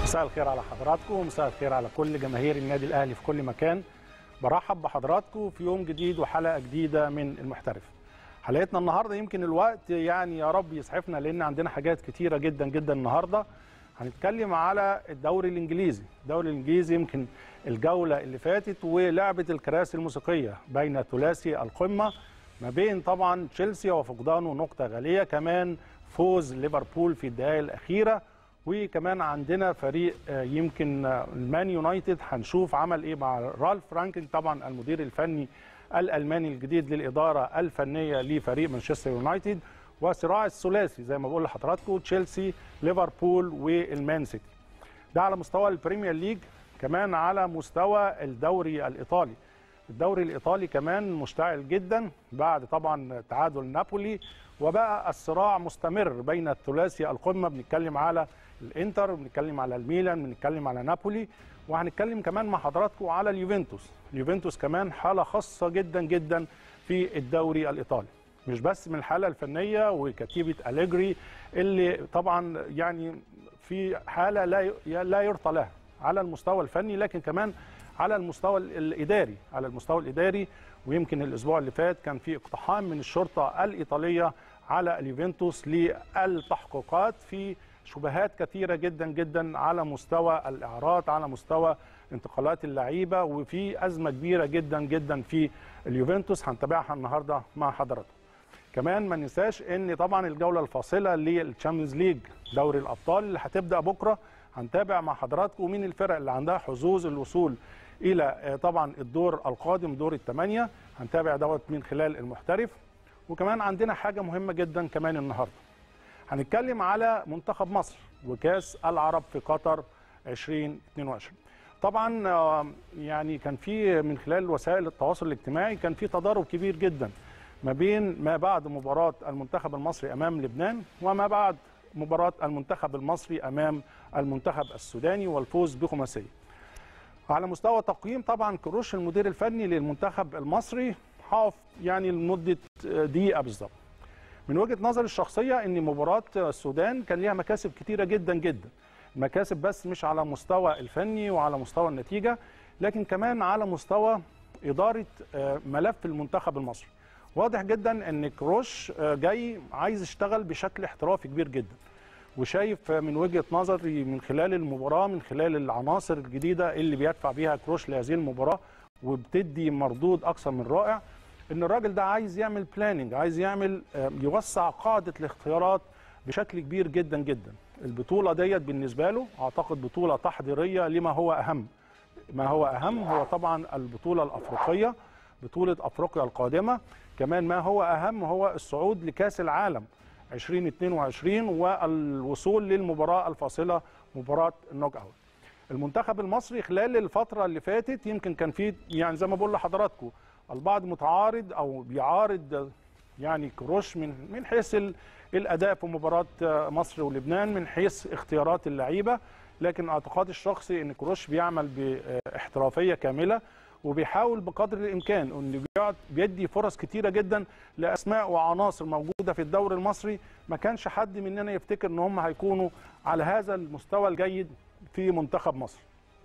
مساء الخير على حضراتكم ومساء الخير على كل جماهير النادي الاهلي في كل مكان برحب بحضراتكم في يوم جديد وحلقه جديده من المحترف حلقتنا النهارده يمكن الوقت يعني يا رب يسعفنا لان عندنا حاجات كتيره جدا جدا النهارده هنتكلم على الدوري الانجليزي الدوري الانجليزي يمكن الجوله اللي فاتت ولعبه الكراسي الموسيقيه بين ثلاثي القمه ما بين طبعا تشيلسي وفقدانه نقطه غاليه كمان فوز ليفربول في الدقائق الاخيره وكمان عندنا فريق يمكن المان يونايتد هنشوف عمل ايه مع رالف رانكينج طبعا المدير الفني الالماني الجديد للاداره الفنيه لفريق مانشستر يونايتد وصراع الثلاثي زي ما بقول لحضراتكم تشيلسي ليفربول والمان سيتي ده على مستوى البريمير ليج كمان على مستوى الدوري الايطالي الدوري الايطالي كمان مشتعل جدا بعد طبعا تعادل نابولي وبقى الصراع مستمر بين الثلاثي القمه بنتكلم على الانتر بنتكلم على الميلان بنتكلم على نابولي وهنتكلم كمان مع حضراتكم على اليوفنتوس اليوفنتوس كمان حاله خاصه جدا جدا في الدوري الايطالي مش بس من الحاله الفنيه وكتيبه أليجري اللي طبعا يعني في حاله لا لا يرثى لها على المستوى الفني لكن كمان على المستوى الاداري على المستوى الاداري ويمكن الاسبوع اللي فات كان في اقتحام من الشرطه الايطاليه على اليوفنتوس للتحقيقات في شبهات كثيره جدا جدا على مستوى الاعراض على مستوى انتقالات اللعيبه وفي ازمه كبيره جدا جدا في اليوفنتوس هنتابعها النهارده مع حضراتكم. كمان ما ننساش ان طبعا الجوله الفاصله للتشامبيونز ليج دوري الابطال اللي هتبدا بكره هنتابع مع حضراتكم مين الفرق اللي عندها حظوظ الوصول الى طبعا الدور القادم دور الثمانيه هنتابع دوت من خلال المحترف وكمان عندنا حاجه مهمه جدا كمان النهارده هنتكلم على منتخب مصر وكاس العرب في قطر 2022 طبعا يعني كان في من خلال وسائل التواصل الاجتماعي كان في تضارب كبير جدا ما بين ما بعد مباراه المنتخب المصري امام لبنان وما بعد مباراه المنتخب المصري امام المنتخب السوداني والفوز بخماسيه على مستوى تقييم طبعا كروش المدير الفني للمنتخب المصري هقف يعني لمده دقيقه بالظبط من وجهه نظري الشخصيه ان مباراه السودان كان ليها مكاسب كتيره جدا جدا مكاسب بس مش على مستوى الفني وعلى مستوى النتيجه لكن كمان على مستوى اداره ملف المنتخب المصري واضح جدا ان كروش جاي عايز يشتغل بشكل احترافي كبير جدا وشايف من وجهه نظري من خلال المباراه من خلال العناصر الجديده اللي بيدفع بيها كروش لهذه المباراه وبتدي مردود اكثر من رائع ان الراجل ده عايز يعمل بلاننج عايز يعمل يوسع قاعده الاختيارات بشكل كبير جدا جدا البطوله ديت بالنسبه له اعتقد بطوله تحضيريه لما هو اهم ما هو اهم هو طبعا البطوله الافريقيه بطوله افريقيا القادمه كمان ما هو اهم هو الصعود لكاس العالم 2022 والوصول للمباراه الفاصله مباراه النوك اوت المنتخب المصري خلال الفتره اللي فاتت يمكن كان في يعني زي ما بقول لحضراتكم البعض متعارض او بيعارض يعني كروش من من حيث الاداء في مباراه مصر ولبنان من حيث اختيارات اللعيبه لكن اعتقادي الشخصي ان كروش بيعمل باحترافيه كامله وبيحاول بقدر الامكان انه بيدي فرص كتيره جدا لاسماء وعناصر موجوده في الدوري المصري ما كانش حد مننا يفتكر ان هم هيكونوا على هذا المستوى الجيد في منتخب مصر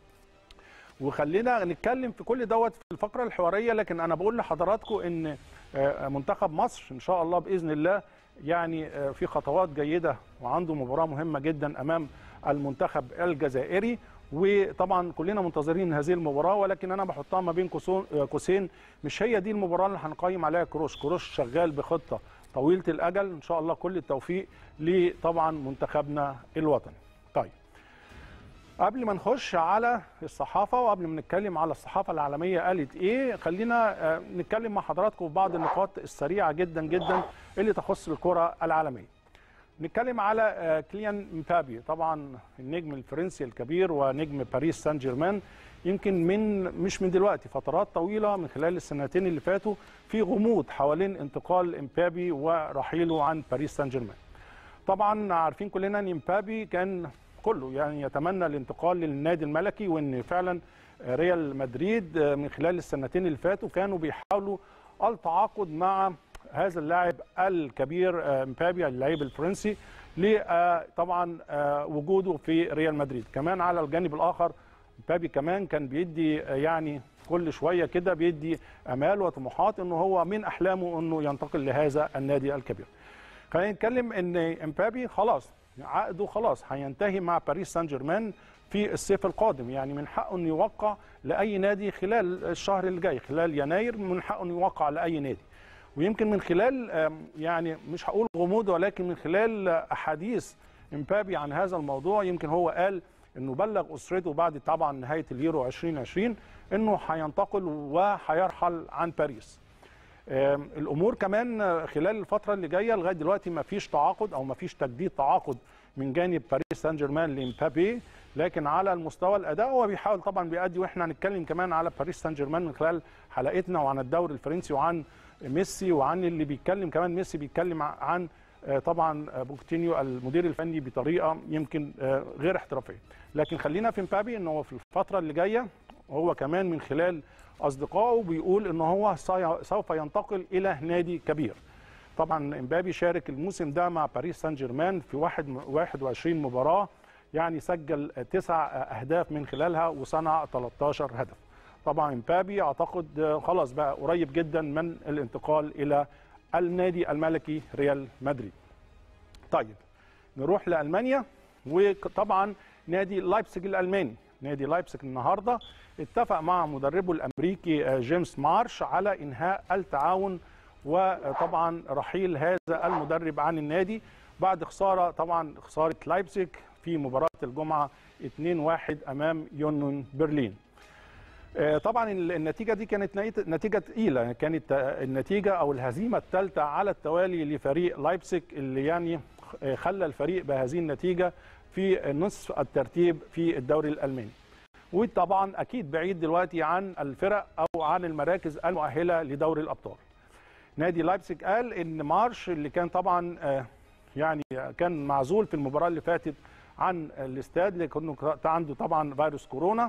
وخلينا نتكلم في كل دوت في الفقره الحواريه لكن انا بقول لحضراتكم ان منتخب مصر ان شاء الله باذن الله يعني في خطوات جيده وعنده مباراه مهمه جدا امام المنتخب الجزائري وطبعا كلنا منتظرين هذه المباراه ولكن انا بحطها ما بين قوسين مش هي دي المباراه اللي هنقيم عليها كروش كروش شغال بخطه طويله الاجل ان شاء الله كل التوفيق لطبعا منتخبنا الوطني طيب قبل ما نخش على الصحافه وقبل ما نتكلم على الصحافه العالميه قالت ايه خلينا نتكلم مع حضراتكم في بعض النقاط السريعه جدا جدا اللي تخص الكره العالميه نتكلم على كليان مبابي طبعا النجم الفرنسي الكبير ونجم باريس سان جيرمان يمكن من مش من دلوقتي فترات طويله من خلال السنتين اللي فاتوا في غموض حوالين انتقال امبابي ورحيله عن باريس سان جيرمان طبعا عارفين كلنا ان امبابي كان كله يعني يتمنى الانتقال للنادي الملكي وان فعلا ريال مدريد من خلال السنتين اللي فاتوا كانوا بيحاولوا التعاقد مع هذا اللاعب الكبير مبابي اللاعب الفرنسي طبعا وجوده في ريال مدريد كمان على الجانب الاخر مبابي كمان كان بيدي يعني كل شويه كده بيدي امال وطموحات انه هو من احلامه انه ينتقل لهذا النادي الكبير خلينا نتكلم ان امبابي خلاص عقده خلاص هينتهي مع باريس سان جيرمان في الصيف القادم يعني من حقه انه يوقع لاي نادي خلال الشهر اللي جاي خلال يناير من حقه انه يوقع لاي نادي ويمكن من خلال يعني مش هقول غموض ولكن من خلال احاديث امبابي عن هذا الموضوع يمكن هو قال انه بلغ اسرته بعد طبعا نهايه اليورو 2020 انه هينتقل وهيرحل عن باريس الامور كمان خلال الفتره اللي جايه لغايه دلوقتي ما فيش تعاقد او ما فيش تجديد تعاقد من جانب باريس سان جيرمان لمبابي لكن على المستوى الاداء هو بيحاول طبعا بيأدي واحنا هنتكلم كمان على باريس سان جيرمان من خلال حلقتنا وعن الدوري الفرنسي وعن ميسي وعن اللي بيتكلم كمان ميسي بيتكلم عن طبعا بوكتينيو المدير الفني بطريقه يمكن غير احترافيه لكن خلينا في مبابي ان هو في الفتره اللي جايه هو كمان من خلال اصدقائه بيقول ان هو سوف ينتقل الى نادي كبير طبعا امبابي شارك الموسم ده مع باريس سان جيرمان في 21 مباراه يعني سجل تسع اهداف من خلالها وصنع 13 هدف طبعا امبابي اعتقد خلاص بقى قريب جدا من الانتقال الى النادي الملكي ريال مدريد طيب نروح لالمانيا وطبعا نادي لايبسج الالماني نادي لايبسج النهارده اتفق مع مدربه الامريكي جيمس مارش على انهاء التعاون وطبعا رحيل هذا المدرب عن النادي بعد خساره طبعا خساره لايبسج في مباراه الجمعه 2-1 امام يونيون برلين طبعا النتيجه دي كانت نتيجه ثقيله كانت النتيجه او الهزيمه الثالثه على التوالي لفريق لايبسج اللي يعني خلى الفريق بهذه النتيجه في نصف الترتيب في الدوري الالماني وطبعا اكيد بعيد دلوقتي عن الفرق او عن المراكز المؤهله لدوري الابطال نادي لايبسج قال ان مارش اللي كان طبعا يعني كان معزول في المباراه اللي فاتت عن الاستاد لانه عنده طبعا فيروس كورونا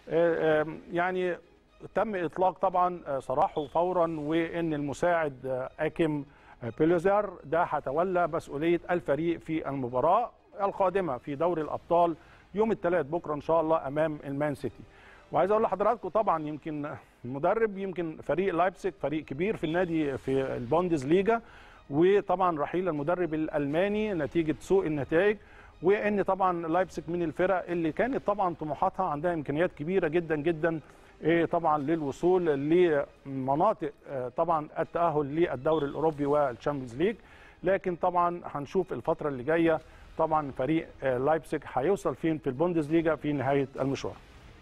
يعني تم اطلاق طبعا سراحه فورا وان المساعد اكيم بيلوزر ده هتولى مسؤوليه الفريق في المباراه القادمه في دوري الابطال يوم الثلاث بكره ان شاء الله امام المان سيتي وعايز اقول لحضراتكم طبعا يمكن المدرب يمكن فريق لايبسك فريق كبير في النادي في البوندز ليجا وطبعا رحيل المدرب الالماني نتيجه سوء النتائج وان طبعا لايبسك من الفرق اللي كانت طبعا طموحاتها عندها امكانيات كبيره جدا جدا طبعا للوصول لمناطق طبعا التاهل للدوري الاوروبي والتشامبيونز ليج لكن طبعا هنشوف الفتره اللي جايه طبعا فريق لايبسك هيوصل فين في البوندسليجا في نهايه المشوار.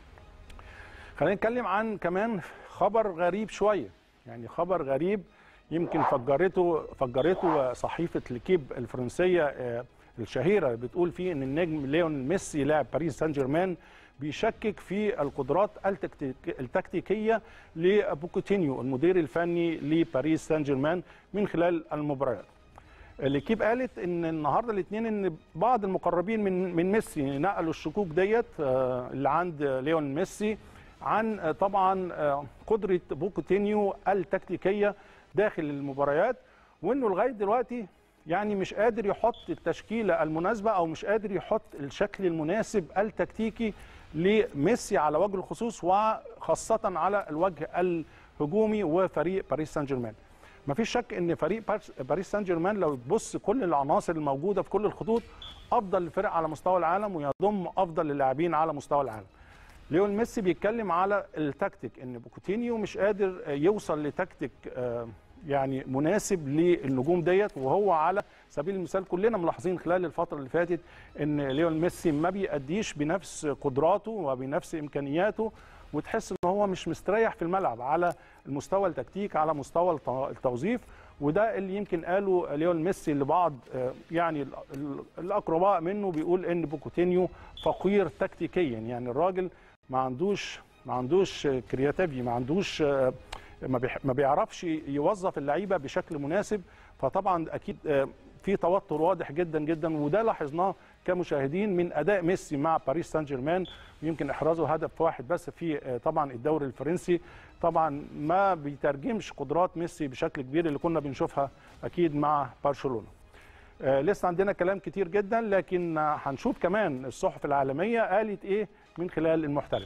خلينا نتكلم عن كمان خبر غريب شويه يعني خبر غريب يمكن فجرته فجرته صحيفه ليكيب الفرنسيه الشهيره بتقول فيه ان النجم ليون ميسي لاعب باريس سان جيرمان بيشكك في القدرات التكتيكيه لبوكوتينيو المدير الفني لباريس سان جيرمان من خلال المباريات. ليكيب قالت ان النهارده الاثنين ان بعض المقربين من من ميسي نقلوا الشكوك ديت اللي عند ليون ميسي عن طبعا قدره بوكوتينيو التكتيكيه داخل المباريات وانه لغايه دلوقتي يعني مش قادر يحط التشكيله المناسبه او مش قادر يحط الشكل المناسب التكتيكي لميسي على وجه الخصوص وخاصه على الوجه الهجومي وفريق باريس سان جيرمان. ما فيش شك ان فريق باريس سان جيرمان لو تبص كل العناصر الموجوده في كل الخطوط افضل الفرق على مستوى العالم ويضم افضل اللاعبين على مستوى العالم. ليون ميسي بيتكلم على التكتيك ان بوكوتينيو مش قادر يوصل لتكتيك يعني مناسب للنجوم ديت وهو على سبيل المثال كلنا ملاحظين خلال الفتره اللي فاتت ان ليون ميسي ما بيأديش بنفس قدراته وبنفس امكانياته وتحس ان هو مش مستريح في الملعب على المستوى التكتيك على مستوى التوظيف وده اللي يمكن قاله ليون ميسي لبعض يعني الاقرباء منه بيقول ان بوكوتينيو فقير تكتيكيا يعني الراجل ما عندوش ما عندوش كرياتيفي ما عندوش ما بيعرفش يوظف اللعيبه بشكل مناسب فطبعا اكيد في توتر واضح جدا جدا وده لاحظناه كمشاهدين من اداء ميسي مع باريس سان جيرمان يمكن احرازه هدف واحد بس في طبعا الدوري الفرنسي طبعا ما بيترجمش قدرات ميسي بشكل كبير اللي كنا بنشوفها اكيد مع برشلونه آه، لسه عندنا كلام كتير جدا لكن آه، هنشوف كمان الصحف العالميه قالت ايه من خلال المحترف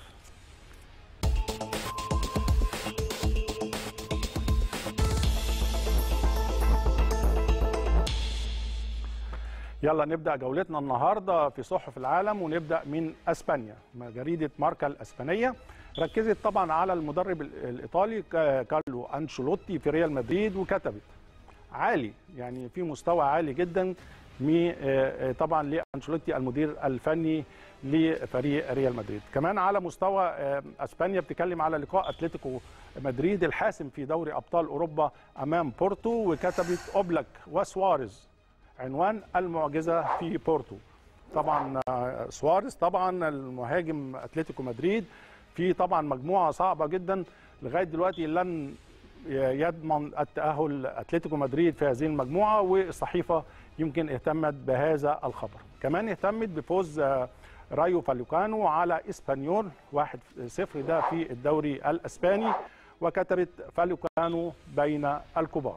يلا نبدا جولتنا النهارده في صحف العالم ونبدا من اسبانيا جريده ماركا الاسبانيه ركزت طبعا على المدرب ال- الايطالي كا- كارلو انشيلوتي في ريال مدريد وكتبت عالي يعني في مستوى عالي جدا مي- آه، آه، طبعا لانشيلوتي المدير الفني لفريق ريال مدريد كمان على مستوى آه، اسبانيا بتتكلم على لقاء اتلتيكو مدريد الحاسم في دوري ابطال اوروبا امام بورتو وكتبت اوبلاك وسواريز عنوان المعجزه في بورتو طبعا آه، سواريز طبعا المهاجم اتلتيكو مدريد في طبعا مجموعه صعبه جدا لغايه دلوقتي لن يضمن التاهل اتلتيكو مدريد في هذه المجموعه والصحيفه يمكن اهتمت بهذا الخبر كمان اهتمت بفوز آه، رايو فاليوكانو على اسبانيول 1-0 ده في الدوري الاسباني وكتبت فاليوكانو بين الكبار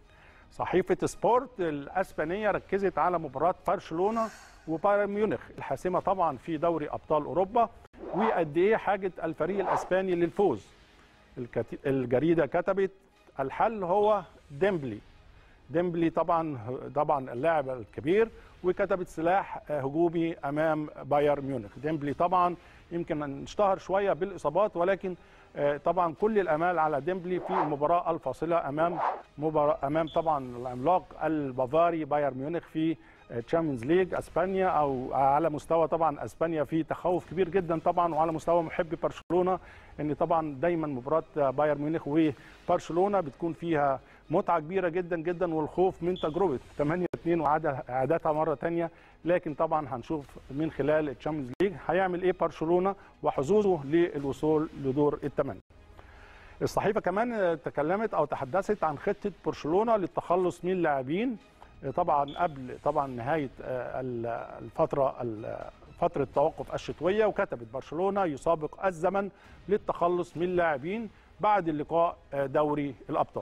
صحيفة سبورت الأسبانية ركزت على مباراة برشلونة وبايرن ميونخ الحاسمة طبعا في دوري أبطال أوروبا وقد إيه حاجة الفريق الأسباني للفوز الكت- الجريدة كتبت الحل هو ديمبلي ديمبلي طبعا طبعا اللاعب الكبير وكتبت سلاح هجومي امام بايرن ميونخ ديمبلي طبعا يمكن اشتهر شويه بالاصابات ولكن آه، طبعا كل الامال على ديمبلي في المباراه الفاصله امام مباراة امام طبعا العملاق البافاري بايرن ميونخ في تشامبيونز ليج اسبانيا او على مستوى طبعا اسبانيا في تخوف كبير جدا طبعا وعلى مستوى محبي برشلونه ان طبعا دايما مباراه بايرن ميونخ وبرشلونه بتكون فيها متعه كبيره جدا جدا والخوف من تجربه 8 2 واعادتها مره ثانيه لكن طبعا هنشوف من خلال الشامبيونز ليج هيعمل ايه برشلونه وحظوظه للوصول لدور الثمانيه الصحيفه كمان تكلمت او تحدثت عن خطه برشلونه للتخلص من لاعبين طبعا قبل طبعا نهايه الفتره فتره توقف الشتويه وكتبت برشلونه يسابق الزمن للتخلص من لاعبين بعد اللقاء دوري الابطال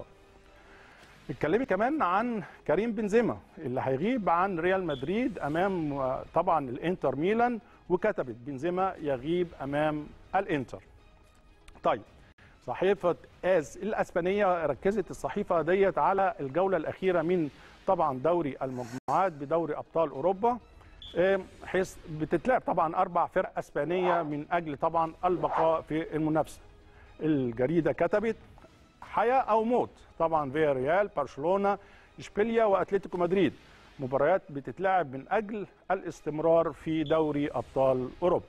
اتكلمي كمان عن كريم بنزيما اللي هيغيب عن ريال مدريد امام طبعا الانتر ميلان وكتبت بنزيما يغيب امام الانتر طيب صحيفه از الاسبانيه ركزت الصحيفه ديت على الجوله الاخيره من طبعا دوري المجموعات بدوري ابطال اوروبا حيث بتتلعب طبعا اربع فرق اسبانيه من اجل طبعا البقاء في المنافسه الجريده كتبت حياه او موت طبعا فيا ريال برشلونه اشبيليا واتلتيكو مدريد مباريات بتتلعب من اجل الاستمرار في دوري ابطال اوروبا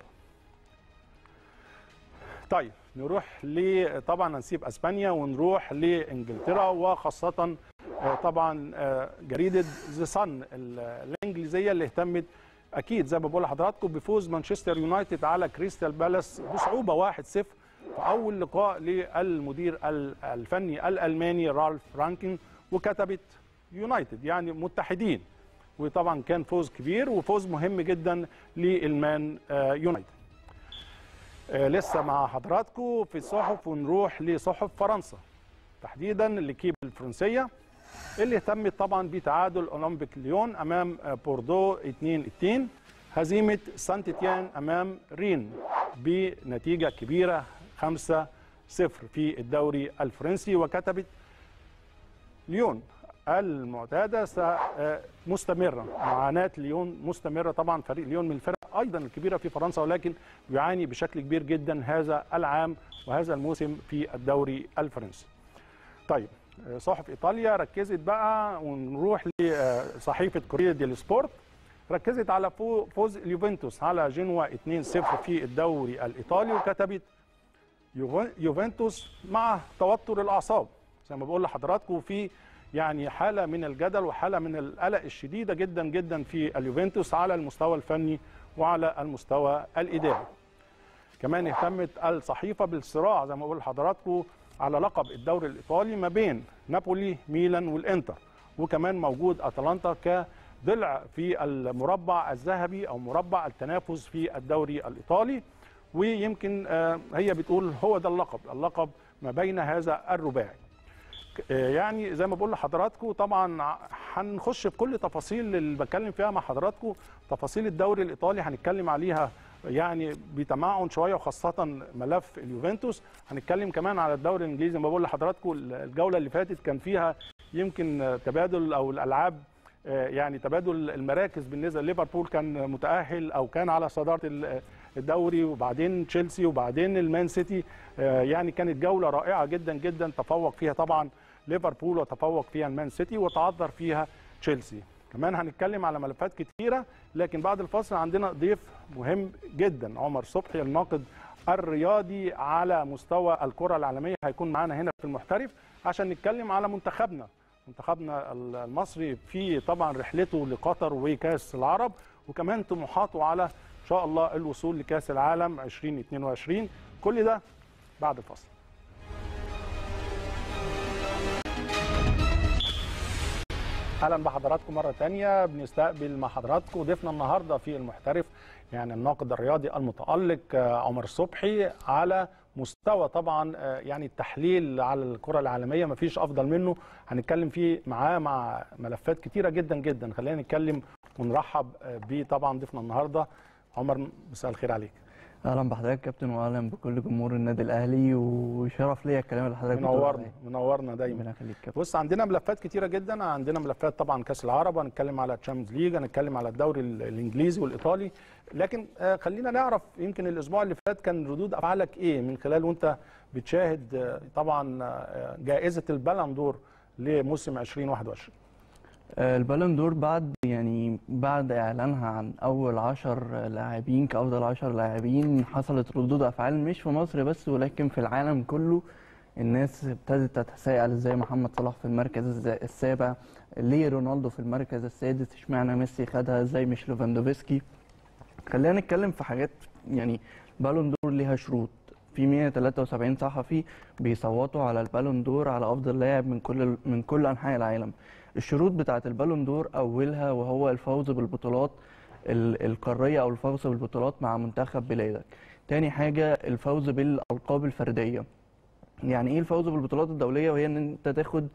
طيب نروح ل طبعا هنسيب اسبانيا ونروح لانجلترا وخاصه طبعا جريده ذا صن الانجليزيه اللي اهتمت اكيد زي ما بقول لحضراتكم بفوز مانشستر يونايتد على كريستال بالاس بصعوبه 1-0 في اول لقاء للمدير الفني الالماني رالف رانكين وكتبت يونايتد يعني متحدين وطبعا كان فوز كبير وفوز مهم جدا للمان يونايتد لسه مع حضراتكم في الصحف ونروح لصحف فرنسا تحديدا لكيب الفرنسيه اللي اهتمت طبعا بتعادل اولمبيك ليون امام بوردو 2 2 هزيمه سانت تيان امام رين بنتيجه كبيره 5 0 في الدوري الفرنسي وكتبت ليون المعتاده مستمره معاناه ليون مستمره طبعا فريق ليون من الفرق ايضا الكبيره في فرنسا ولكن يعاني بشكل كبير جدا هذا العام وهذا الموسم في الدوري الفرنسي. طيب صحف ايطاليا ركزت بقى ونروح لصحيفه كوريا ديل سبورت ركزت على فوز اليوفنتوس على جنوا 2-0 في الدوري الايطالي وكتبت يوفنتوس مع توتر الاعصاب زي ما بقول لحضراتكم في يعني حاله من الجدل وحاله من القلق الشديده جدا جدا في اليوفنتوس على المستوى الفني وعلى المستوى الاداري. كمان اهتمت الصحيفه بالصراع زي ما بقول لحضراتكم على لقب الدوري الايطالي ما بين نابولي ميلان والانتر وكمان موجود اتلانتا كضلع في المربع الذهبي او مربع التنافس في الدوري الايطالي ويمكن هي بتقول هو ده اللقب اللقب ما بين هذا الرباعي آه، يعني زي ما بقول لحضراتكم طبعا ع- هنخش في كل تفاصيل اللي بتكلم فيها مع حضراتكم تفاصيل الدوري الايطالي هنتكلم عليها يعني بتمعن شويه وخاصه ملف اليوفنتوس هنتكلم كمان على الدوري الانجليزي زي ما بقول لحضراتكم الجوله اللي فاتت كان فيها يمكن آه، تبادل او الالعاب آه، يعني تبادل المراكز بالنسبه لليفربول كان متاهل او كان على صداره ال- الدوري وبعدين تشيلسي وبعدين المان سيتي آه، يعني كانت جوله رائعه جدا جدا تفوق فيها طبعا ليفربول وتفوق فيها المان سيتي وتعذر فيها تشيلسي كمان هنتكلم على ملفات كتيره لكن بعد الفاصل عندنا ضيف مهم جدا عمر صبحي الناقد الرياضي على مستوى الكره العالميه هيكون معانا هنا في المحترف عشان نتكلم على منتخبنا منتخبنا المصري في طبعا رحلته لقطر وكاس العرب وكمان طموحاته على ان شاء الله الوصول لكاس العالم 2022 كل ده بعد الفاصل اهلا بحضراتكم مره تانية بنستقبل مع حضراتكم ضيفنا النهارده في المحترف يعني الناقد الرياضي المتالق آه، عمر صبحي على مستوى طبعا آه، يعني التحليل على الكره العالميه مفيش افضل منه هنتكلم فيه معاه مع ملفات كتيره جدا جدا خلينا نتكلم ونرحب آه، بيه طبعا ضيفنا النهارده عمر مساء الخير عليك اهلا بحضرتك كابتن واهلا بكل جمهور النادي الاهلي وشرف ليا الكلام اللي حضرتك بتقوله منورنا عليا. منورنا دايما ربنا يخليك كابتن بص عندنا ملفات كتيره جدا عندنا ملفات طبعا كاس العرب هنتكلم على تشامبيونز ليج هنتكلم على الدوري ال- الانجليزي والايطالي لكن آه، خلينا نعرف يمكن الاسبوع اللي فات كان ردود افعالك ايه من خلال وانت بتشاهد آه، طبعا آه، جائزه البالون دور لموسم 2021 آه، البالون دور بعد يعني بعد اعلانها عن اول عشر لاعبين كافضل عشر لاعبين حصلت ردود افعال مش في مصر بس ولكن في العالم كله الناس ابتدت تتساءل ازاي محمد صلاح في المركز الز- السابع ليه رونالدو في المركز السادس اشمعنى ميسي خدها ازاي مش ليفاندوفسكي خلينا نتكلم في حاجات يعني بالون دور ليها شروط في 173 صحفي بيصوتوا على البالون دور على افضل لاعب من كل من كل انحاء العالم الشروط بتاعه البالون دور اولها وهو الفوز بالبطولات ال- القاريه او الفوز بالبطولات مع منتخب بلادك تاني حاجه الفوز بالالقاب الفرديه يعني ايه الفوز بالبطولات الدوليه وهي ان انت تاخد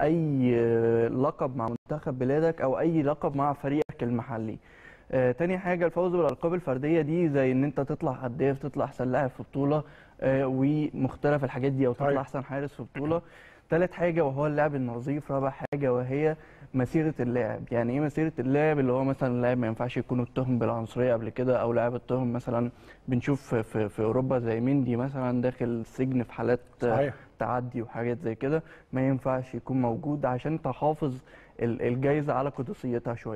اي لقب مع منتخب بلادك او اي لقب مع فريقك المحلي آه، تاني حاجه الفوز بالالقاب الفرديه دي زي ان انت تطلع هداف تطلع احسن لاعب في بطوله آه، ومختلف الحاجات دي او طيب. تطلع احسن حارس في بطوله تالت حاجه وهو اللعب النظيف رابع حاجه وهي مسيره اللاعب يعني ايه مسيره اللاعب اللي هو مثلا اللاعب ما ينفعش يكون اتهم بالعنصريه قبل كده او لاعب اتهم مثلا بنشوف في, في, في اوروبا زي مندي مثلا داخل السجن في حالات آه، صحيح تعدي وحاجات زي كده ما ينفعش يكون موجود عشان تحافظ ال- الجايزه على قدسيتها شويه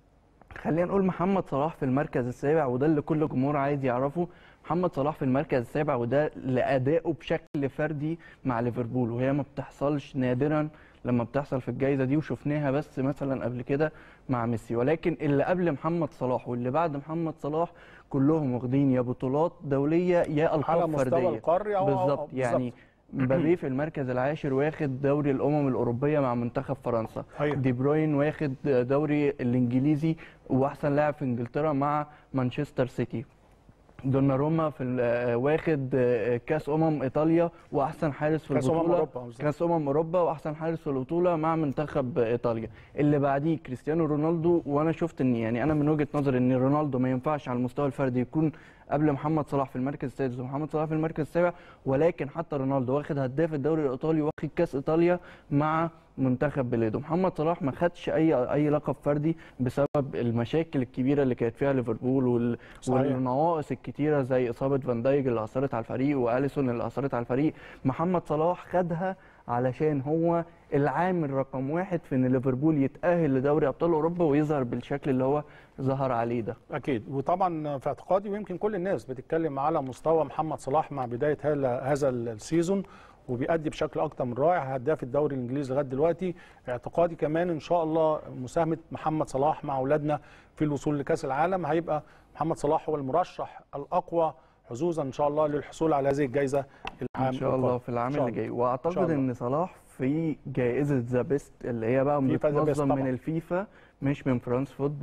خلينا نقول محمد صلاح في المركز السابع وده اللي كل جمهور عايز يعرفه محمد صلاح في المركز السابع وده لأدائه بشكل فردي مع ليفربول وهي ما بتحصلش نادرا لما بتحصل في الجائزة دي وشفناها بس مثلا قبل كده مع ميسي ولكن اللي قبل محمد صلاح واللي بعد محمد صلاح كلهم واخدين يا بطولات دولية يا على ألقاب مستوى فردية القاري او بالظبط أو- يعني مبابي في المركز العاشر واخد دوري الامم الاوروبيه مع منتخب فرنسا صحيح. دي بروين واخد دوري الانجليزي واحسن لاعب في انجلترا مع مانشستر سيتي دوناروما في ال- آه، واخد آه، كاس امم ايطاليا واحسن حارس في كاس أمم البطوله أوروبا، بالظبط. كاس امم اوروبا واحسن حارس في البطوله مع منتخب ايطاليا اللي بعديه كريستيانو رونالدو وانا شفت ان يعني انا من وجهه نظري ان رونالدو ما ينفعش على المستوى الفردي يكون قبل محمد صلاح في المركز السادس ومحمد صلاح في المركز السابع ولكن حتى رونالدو واخد هداف الدوري الايطالي واخد كاس ايطاليا مع منتخب بلاده محمد صلاح ما خدش اي اي لقب فردي بسبب المشاكل الكبيره اللي كانت فيها ليفربول وال... صحيح. والنواقص الكتيره زي اصابه فان دايج اللي اثرت على الفريق واليسون اللي اثرت على الفريق محمد صلاح خدها علشان هو العامل رقم واحد في ان ليفربول يتاهل لدوري ابطال اوروبا ويظهر بالشكل اللي هو ظهر عليه ده اكيد وطبعا في اعتقادي ويمكن كل الناس بتتكلم على مستوى محمد صلاح مع بدايه هذا هذا السيزون وبيأدي بشكل اكتر من رائع هداف الدوري الانجليزي لغايه دلوقتي اعتقادي كمان ان شاء الله مساهمه محمد صلاح مع اولادنا في الوصول لكاس العالم هيبقى محمد صلاح هو المرشح الاقوى حظوظا ان شاء الله للحصول على هذه الجائزه العام ان شاء الله القادم. في العام إن شاء اللي الله. جاي واعتقد الله. ان صلاح في جائزه ذا بيست اللي هي بقى فيفا ذا بيست بتنظم من طبعاً. الفيفا مش من فرانس فوتبول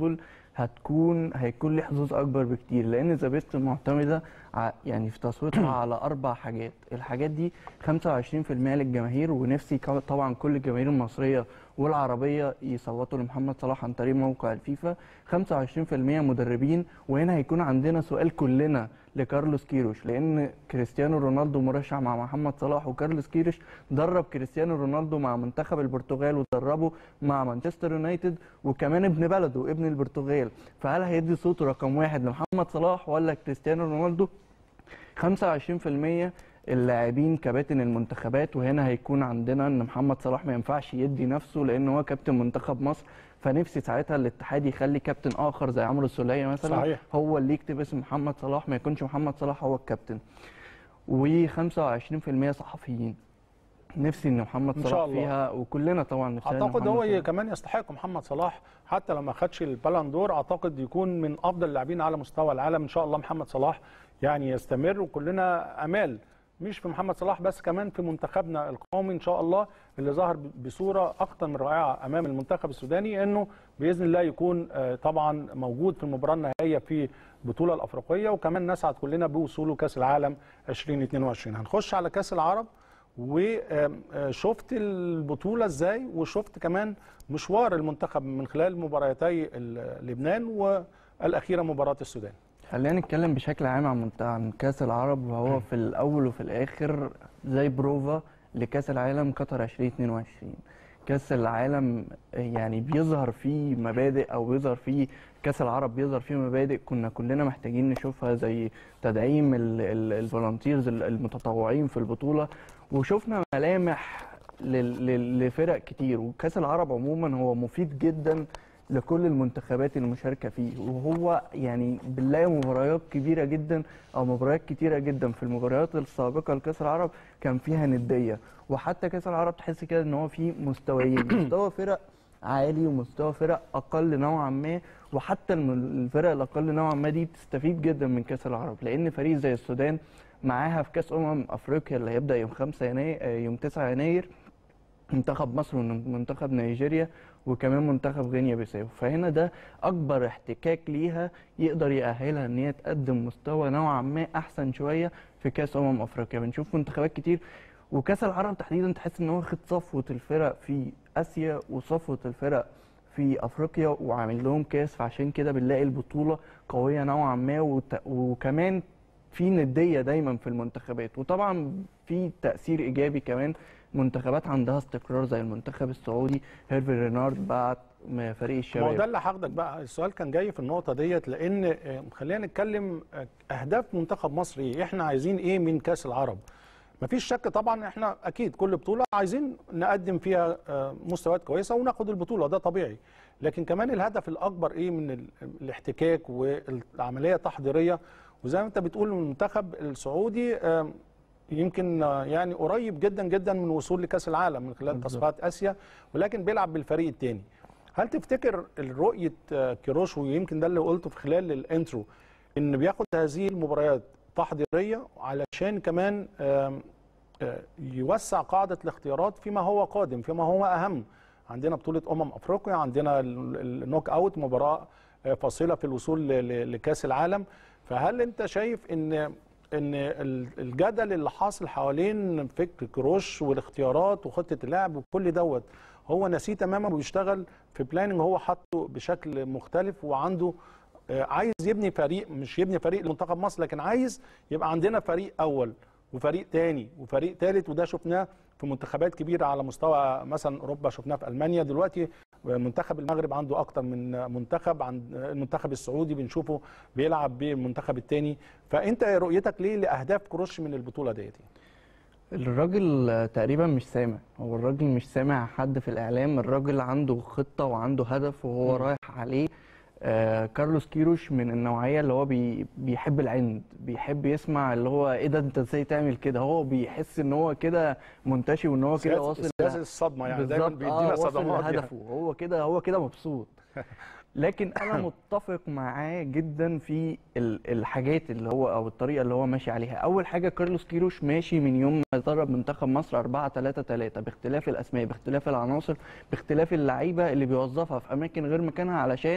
هتكون هيكون ليه حظوظ اكبر بكتير لان ذا بيست معتمده ع- يعني في تصويتها على اربع حاجات الحاجات دي 25% للجماهير ونفسي كا- طبعا كل الجماهير المصريه والعربيه يصوتوا لمحمد صلاح عن طريق موقع الفيفا 25% مدربين وهنا هيكون عندنا سؤال كلنا لكارلوس كيروش لان كريستيانو رونالدو مرشح مع محمد صلاح وكارلوس كيروش درب كريستيانو رونالدو مع منتخب البرتغال ودربه مع مانشستر يونايتد وكمان ابن بلده ابن البرتغال فهل هيدي صوته رقم واحد لمحمد صلاح ولا كريستيانو رونالدو 25% اللاعبين كباتن المنتخبات وهنا هيكون عندنا ان محمد صلاح ما ينفعش يدي نفسه لان هو كابتن منتخب مصر فنفسي ساعتها الاتحاد يخلي كابتن اخر زي عمرو السوليه مثلا صحيح. هو اللي يكتب اسم محمد صلاح ما يكونش محمد صلاح هو الكابتن و25% صحفيين نفسي ان محمد إن شاء صلاح الله. فيها وكلنا طبعا نفسنا إن اعتقد محمد هو صلاح. كمان يستحق محمد صلاح حتى لو ما خدش البالون دور اعتقد يكون من افضل اللاعبين على مستوى العالم ان شاء الله محمد صلاح يعني يستمر وكلنا امال مش في محمد صلاح بس كمان في منتخبنا القومي ان شاء الله اللي ظهر بصوره اكثر من رائعه امام المنتخب السوداني انه باذن الله يكون آه، طبعا موجود في المباراه النهائيه في البطوله الافريقيه وكمان نسعد كلنا بوصوله كاس العالم 2022 هنخش على كاس العرب وشفت البطوله ازاي وشفت كمان مشوار المنتخب من خلال مباراتي ال- لبنان والاخيره مباراه السودان خلينا نتكلم بشكل عام عن منت- عن كاس العرب وهو في الاول وفي الاخر زي بروفا لكاس العالم قطر 2022 كاس العالم يعني بيظهر فيه مبادئ او بيظهر فيه كاس العرب بيظهر فيه مبادئ كنا كلنا محتاجين نشوفها زي تدعيم الفولنتيرز المتطوعين في البطوله وشفنا ملامح لل- لل- لفرق كتير وكاس العرب عموما هو مفيد جدا لكل المنتخبات المشاركه فيه وهو يعني بنلاقي مباريات كبيره جدا او مباريات كتيره جدا في المباريات السابقه لكاس العرب كان فيها نديه وحتى كاس العرب تحس كده ان هو فيه مستويين مستوى فرق عالي ومستوى فرق اقل نوعا ما وحتى الم- الفرق الاقل نوعا ما دي بتستفيد جدا من كاس العرب لان فريق زي السودان معاها في كاس امم افريقيا اللي هيبدا يوم 5 يناير آه، يوم 9 يناير منتخب مصر ومنتخب نيجيريا وكمان منتخب غينيا بيساو فهنا ده اكبر احتكاك ليها يقدر يأهلها ان هي تقدم مستوى نوعا ما احسن شويه في كاس امم افريقيا بنشوف منتخبات كتير وكاس العرب تحديدا تحس ان هو واخد صفوه الفرق في اسيا وصفوه الفرق في افريقيا وعامل لهم كاس فعشان كده بنلاقي البطوله قويه نوعا ما وت... وكمان في نديه دايما في المنتخبات وطبعا في تاثير ايجابي كمان منتخبات عندها استقرار زي المنتخب السعودي هيرفي رينارد بعت م- فريق ما هو الشباب ده اللي هاخدك بقى السؤال كان جاي في النقطه ديت لان آه، خلينا نتكلم آه، اهداف منتخب مصر ايه احنا عايزين ايه من كاس العرب مفيش شك طبعا احنا اكيد كل بطوله عايزين نقدم فيها آه، مستويات كويسه وناخد البطوله ده طبيعي لكن كمان الهدف الاكبر ايه من ال- الاحتكاك والعمليه التحضيريه وزي ما انت بتقول المنتخب السعودي آه، يمكن آه، يعني قريب جدا جدا من وصول لكاس العالم من خلال بالظبط. تصفيات اسيا ولكن بيلعب بالفريق الثاني هل تفتكر رؤيه آه، كيروش ويمكن ده اللي قلته في خلال الانترو ان بياخد هذه المباريات تحضيريه علشان كمان آم، آه، يوسع قاعده الاختيارات فيما هو قادم فيما هو اهم عندنا بطوله امم افريقيا عندنا ال- ال- النوك اوت مباراه آه، فاصله في الوصول ل- ل- لكاس العالم فهل انت شايف ان ان ال- الجدل اللي حاصل حوالين فكر كروش والاختيارات وخطه اللعب وكل دوت هو نسيه تماما وبيشتغل في بلاننج هو حاطه بشكل مختلف وعنده آه، عايز يبني فريق مش يبني فريق لمنتخب مصر لكن عايز يبقى عندنا فريق اول وفريق تاني وفريق تالت وده شفناه في منتخبات كبيره على مستوى مثلا اوروبا شفناه في المانيا دلوقتي منتخب المغرب عنده اكتر من منتخب عن المنتخب السعودي بنشوفه بيلعب بالمنتخب التاني فانت رؤيتك ليه لاهداف كروش من البطوله ديت الراجل تقريبا مش سامع هو الراجل مش سامع حد في الاعلام الراجل عنده خطه وعنده هدف وهو مم. رايح عليه آه كارلوس كيروش من النوعيه اللي هو بي بيحب العند بيحب يسمع اللي هو ايه ده انت ازاي تعمل كده هو بيحس ان هو كده منتشي وان هو كده واصل سياسه الصدمه يعني دايما بالظبط، بيدينا واصل صدمات يعني. لهدفه هو كده هو كده مبسوط لكن انا متفق معاه جدا في ال- الحاجات اللي هو او الطريقه اللي هو ماشي عليها اول حاجه كارلوس كيروش ماشي من يوم ما درب منتخب مصر 4 3 3 باختلاف الاسماء باختلاف العناصر باختلاف اللعيبه اللي بيوظفها في اماكن غير مكانها علشان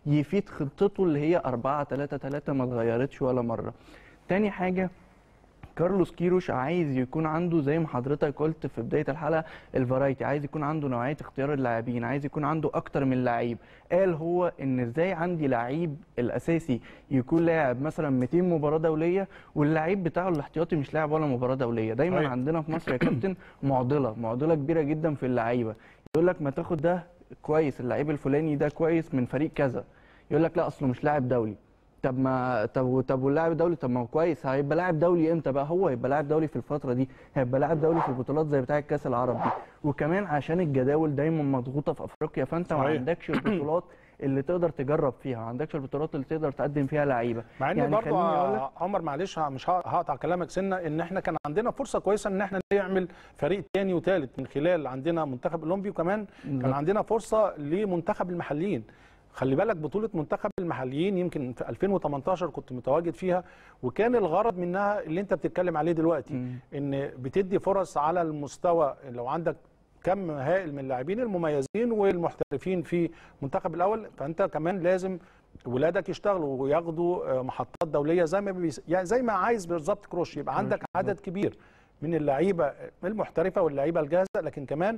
يفيد خطته اللي هي 4 3 3 ما اتغيرتش ولا مره تاني حاجه كارلوس كيروش عايز يكون عنده زي ما حضرتك قلت في بدايه الحلقه الفرايتي عايز يكون عنده نوعيه اختيار اللاعبين عايز يكون عنده اكتر من لعيب قال هو ان ازاي عندي لعيب الاساسي يكون لاعب مثلا 200 مباراه دوليه واللعيب بتاعه الاحتياطي مش لاعب ولا مباراه دوليه دايما صحيح. عندنا في مصر يا كابتن معضله معضله كبيره جدا في اللعيبه يقول لك ما تاخد ده كويس اللعيب الفلاني ده كويس من فريق كذا يقول لك لا اصله مش لاعب دولي طب ما طب طب واللاعب الدولي طب ما هو كويس هيبقى لاعب دولي امتى بقى هو هيبقى لاعب دولي في الفتره دي هيبقى لاعب دولي في البطولات زي بتاعه كاس العرب دي وكمان عشان الجداول دايما مضغوطه في افريقيا فانت ما صحيح. عندكش البطولات اللي تقدر تجرب فيها ما عندكش البطولات اللي تقدر تقدم فيها لعيبه مع ان يعني برضه خليني أقول لك- عمر معلش ه- مش ه- هقطع كلامك سنه ان احنا كان عندنا فرصه كويسه ان احنا نعمل فريق تاني وتالت من خلال عندنا منتخب اولمبي وكمان كان بالظبط. عندنا فرصه لمنتخب المحليين خلي بالك بطوله منتخب المحليين يمكن في 2018 كنت متواجد فيها وكان الغرض منها اللي انت بتتكلم عليه دلوقتي مم. ان بتدي فرص على المستوى لو عندك كم هائل من اللاعبين المميزين والمحترفين في المنتخب الاول فانت كمان لازم ولادك يشتغلوا وياخدوا آه، محطات دوليه زي ما بيس... يعني زي ما عايز بالظبط كروش يبقى عندك عدد كبير من اللعيبه المحترفه واللعيبه الجاهزه لكن كمان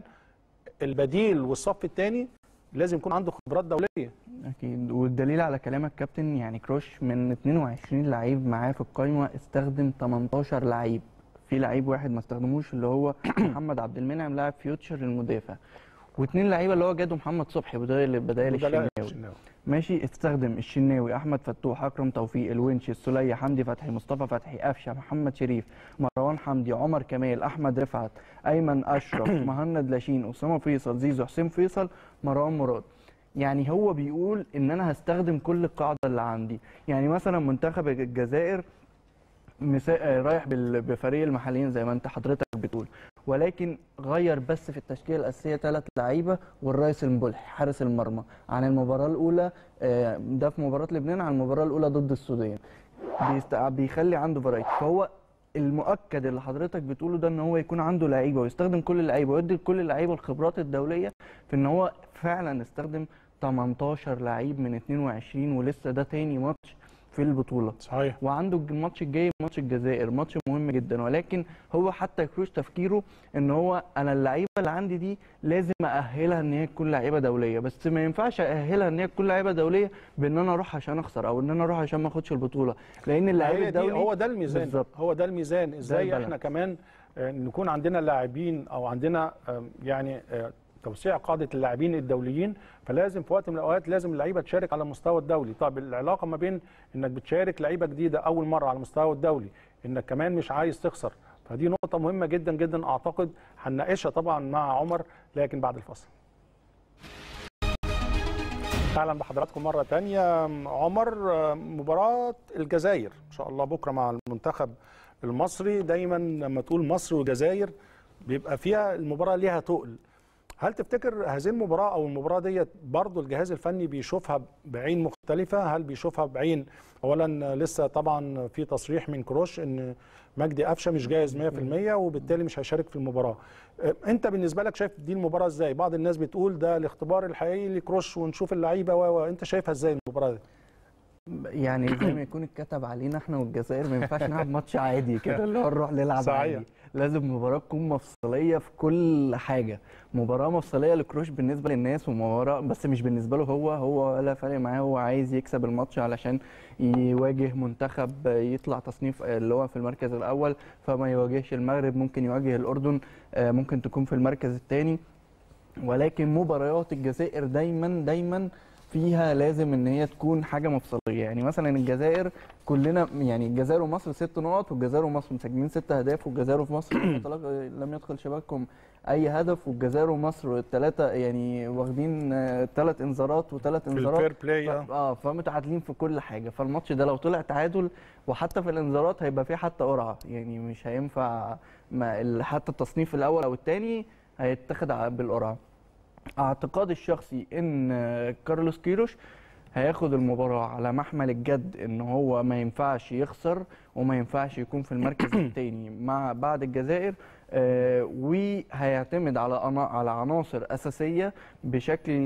البديل والصف الثاني لازم يكون عنده خبرات دوليه اكيد والدليل على كلامك كابتن يعني كروش من 22 لعيب معاه في القائمه استخدم 18 لعيب في لعيب واحد ما استخدموش اللي هو محمد عبد المنعم لاعب فيوتشر المدافع واثنين لعيبه اللي هو جاده محمد صبحي بدايل بدايل بدلاء الشناوي الشناوي. ماشي استخدم الشناوي احمد فتوح اكرم توفيق الونش السليه حمدي فتحي مصطفى فتحي قفشه محمد شريف مروان حمدي عمر كمال احمد رفعت ايمن اشرف مهند لاشين اسامه فيصل زيزو حسين فيصل مروان مراد يعني هو بيقول ان انا هستخدم كل القاعده اللي عندي يعني مثلا منتخب الجزائر مسا... رايح بال- بفريق المحليين زي ما انت حضرتك بتقول ولكن غير بس في التشكيله الاساسيه ثلاث لعيبه والرئيس المبلح حارس المرمى عن المباراه الاولى آه، ده في مباراه لبنان عن المباراه الاولى ضد السودان بيست... بيخلي عنده فرايتي فهو المؤكد اللي حضرتك بتقوله ده ان هو يكون عنده لعيبه ويستخدم كل اللعيبه ويدي لكل اللعيبه الخبرات الدوليه في ان هو فعلا استخدم 18 لعيب من 22 ولسه ده تاني ماتش في البطوله صحيح وعنده الماتش الجاي ماتش الجزائر ماتش مهم جدا ولكن هو حتى كروش تفكيره ان هو انا اللعيبه اللي عندي دي لازم ااهلها ان هي تكون لعيبه دوليه بس ما ينفعش ااهلها ان هي تكون لعيبه دوليه بان انا اروح عشان اخسر او ان انا اروح عشان ما اخدش البطوله لان اللعيب هي دي الدولي هو ده الميزان بالظبط. هو ده الميزان ازاي البالانس. احنا كمان آه، نكون عندنا لاعبين او عندنا آه، يعني آه، توسيع قاعده اللاعبين الدوليين فلازم في وقت من الاوقات لازم اللعيبه تشارك على المستوى الدولي طب العلاقه ما بين انك بتشارك لعيبه جديده اول مره على المستوى الدولي انك كمان مش عايز تخسر فدي نقطه مهمه جدا جدا اعتقد هنناقشها طبعا مع عمر لكن بعد الفصل اهلا بحضراتكم مره تانية عمر آه، مباراه الجزائر ان شاء الله بكره مع المنتخب المصري دايما لما تقول مصر والجزائر بيبقى فيها المباراه ليها تقل هل تفتكر هذه المباراه او المباراه ديت برضو الجهاز الفني بيشوفها بعين مختلفه هل بيشوفها بعين اولا لسه طبعا في تصريح من كروش ان مجدي قفشه مش جاهز 100% وبالتالي مش هيشارك في المباراه آه، انت بالنسبه لك شايف دي المباراه ازاي بعض الناس بتقول ده الاختبار الحقيقي لكروش ونشوف اللعيبه و و- انت شايفها ازاي المباراه دي يعني زي ما يكون اتكتب علينا احنا والجزائر ما ينفعش نلعب ماتش عادي كده اللي هو نروح نلعب صحيح. عادي لازم مباراه تكون مفصليه في كل حاجه مباراه مفصليه لكروش بالنسبه للناس ومباراه بس مش بالنسبه له هو هو ولا فارق معاه هو عايز يكسب الماتش علشان يواجه منتخب يطلع تصنيف اللي هو في المركز الاول فما يواجهش المغرب ممكن يواجه الاردن آه، ممكن تكون في المركز الثاني ولكن مباريات الجزائر دايما دايما فيها لازم ان هي تكون حاجه مفصليه يعني مثلا الجزائر كلنا يعني الجزائر ومصر ست نقط والجزائر ومصر مسجلين ست اهداف والجزائر ومصر لم يتلق- لم يدخل شباكهم اي هدف والجزائر ومصر الثلاثه يعني واخدين ثلاث انذارات وثلاث في انذارات الفير بلاي ف- اه فمتعادلين في كل حاجه فالماتش ده لو طلع تعادل وحتى في الانذارات هيبقى فيه حتى قرعه يعني مش هينفع ما ال- حتى التصنيف الاول او الثاني هيتاخد ع- بالقرعه اعتقادي الشخصي ان آه، كارلوس كيروش هياخد المباراة على محمل الجد ان هو ما ينفعش يخسر وما ينفعش يكون في المركز الثاني مع بعد الجزائر آه، وهيعتمد على أنا- على عناصر اساسية بشكل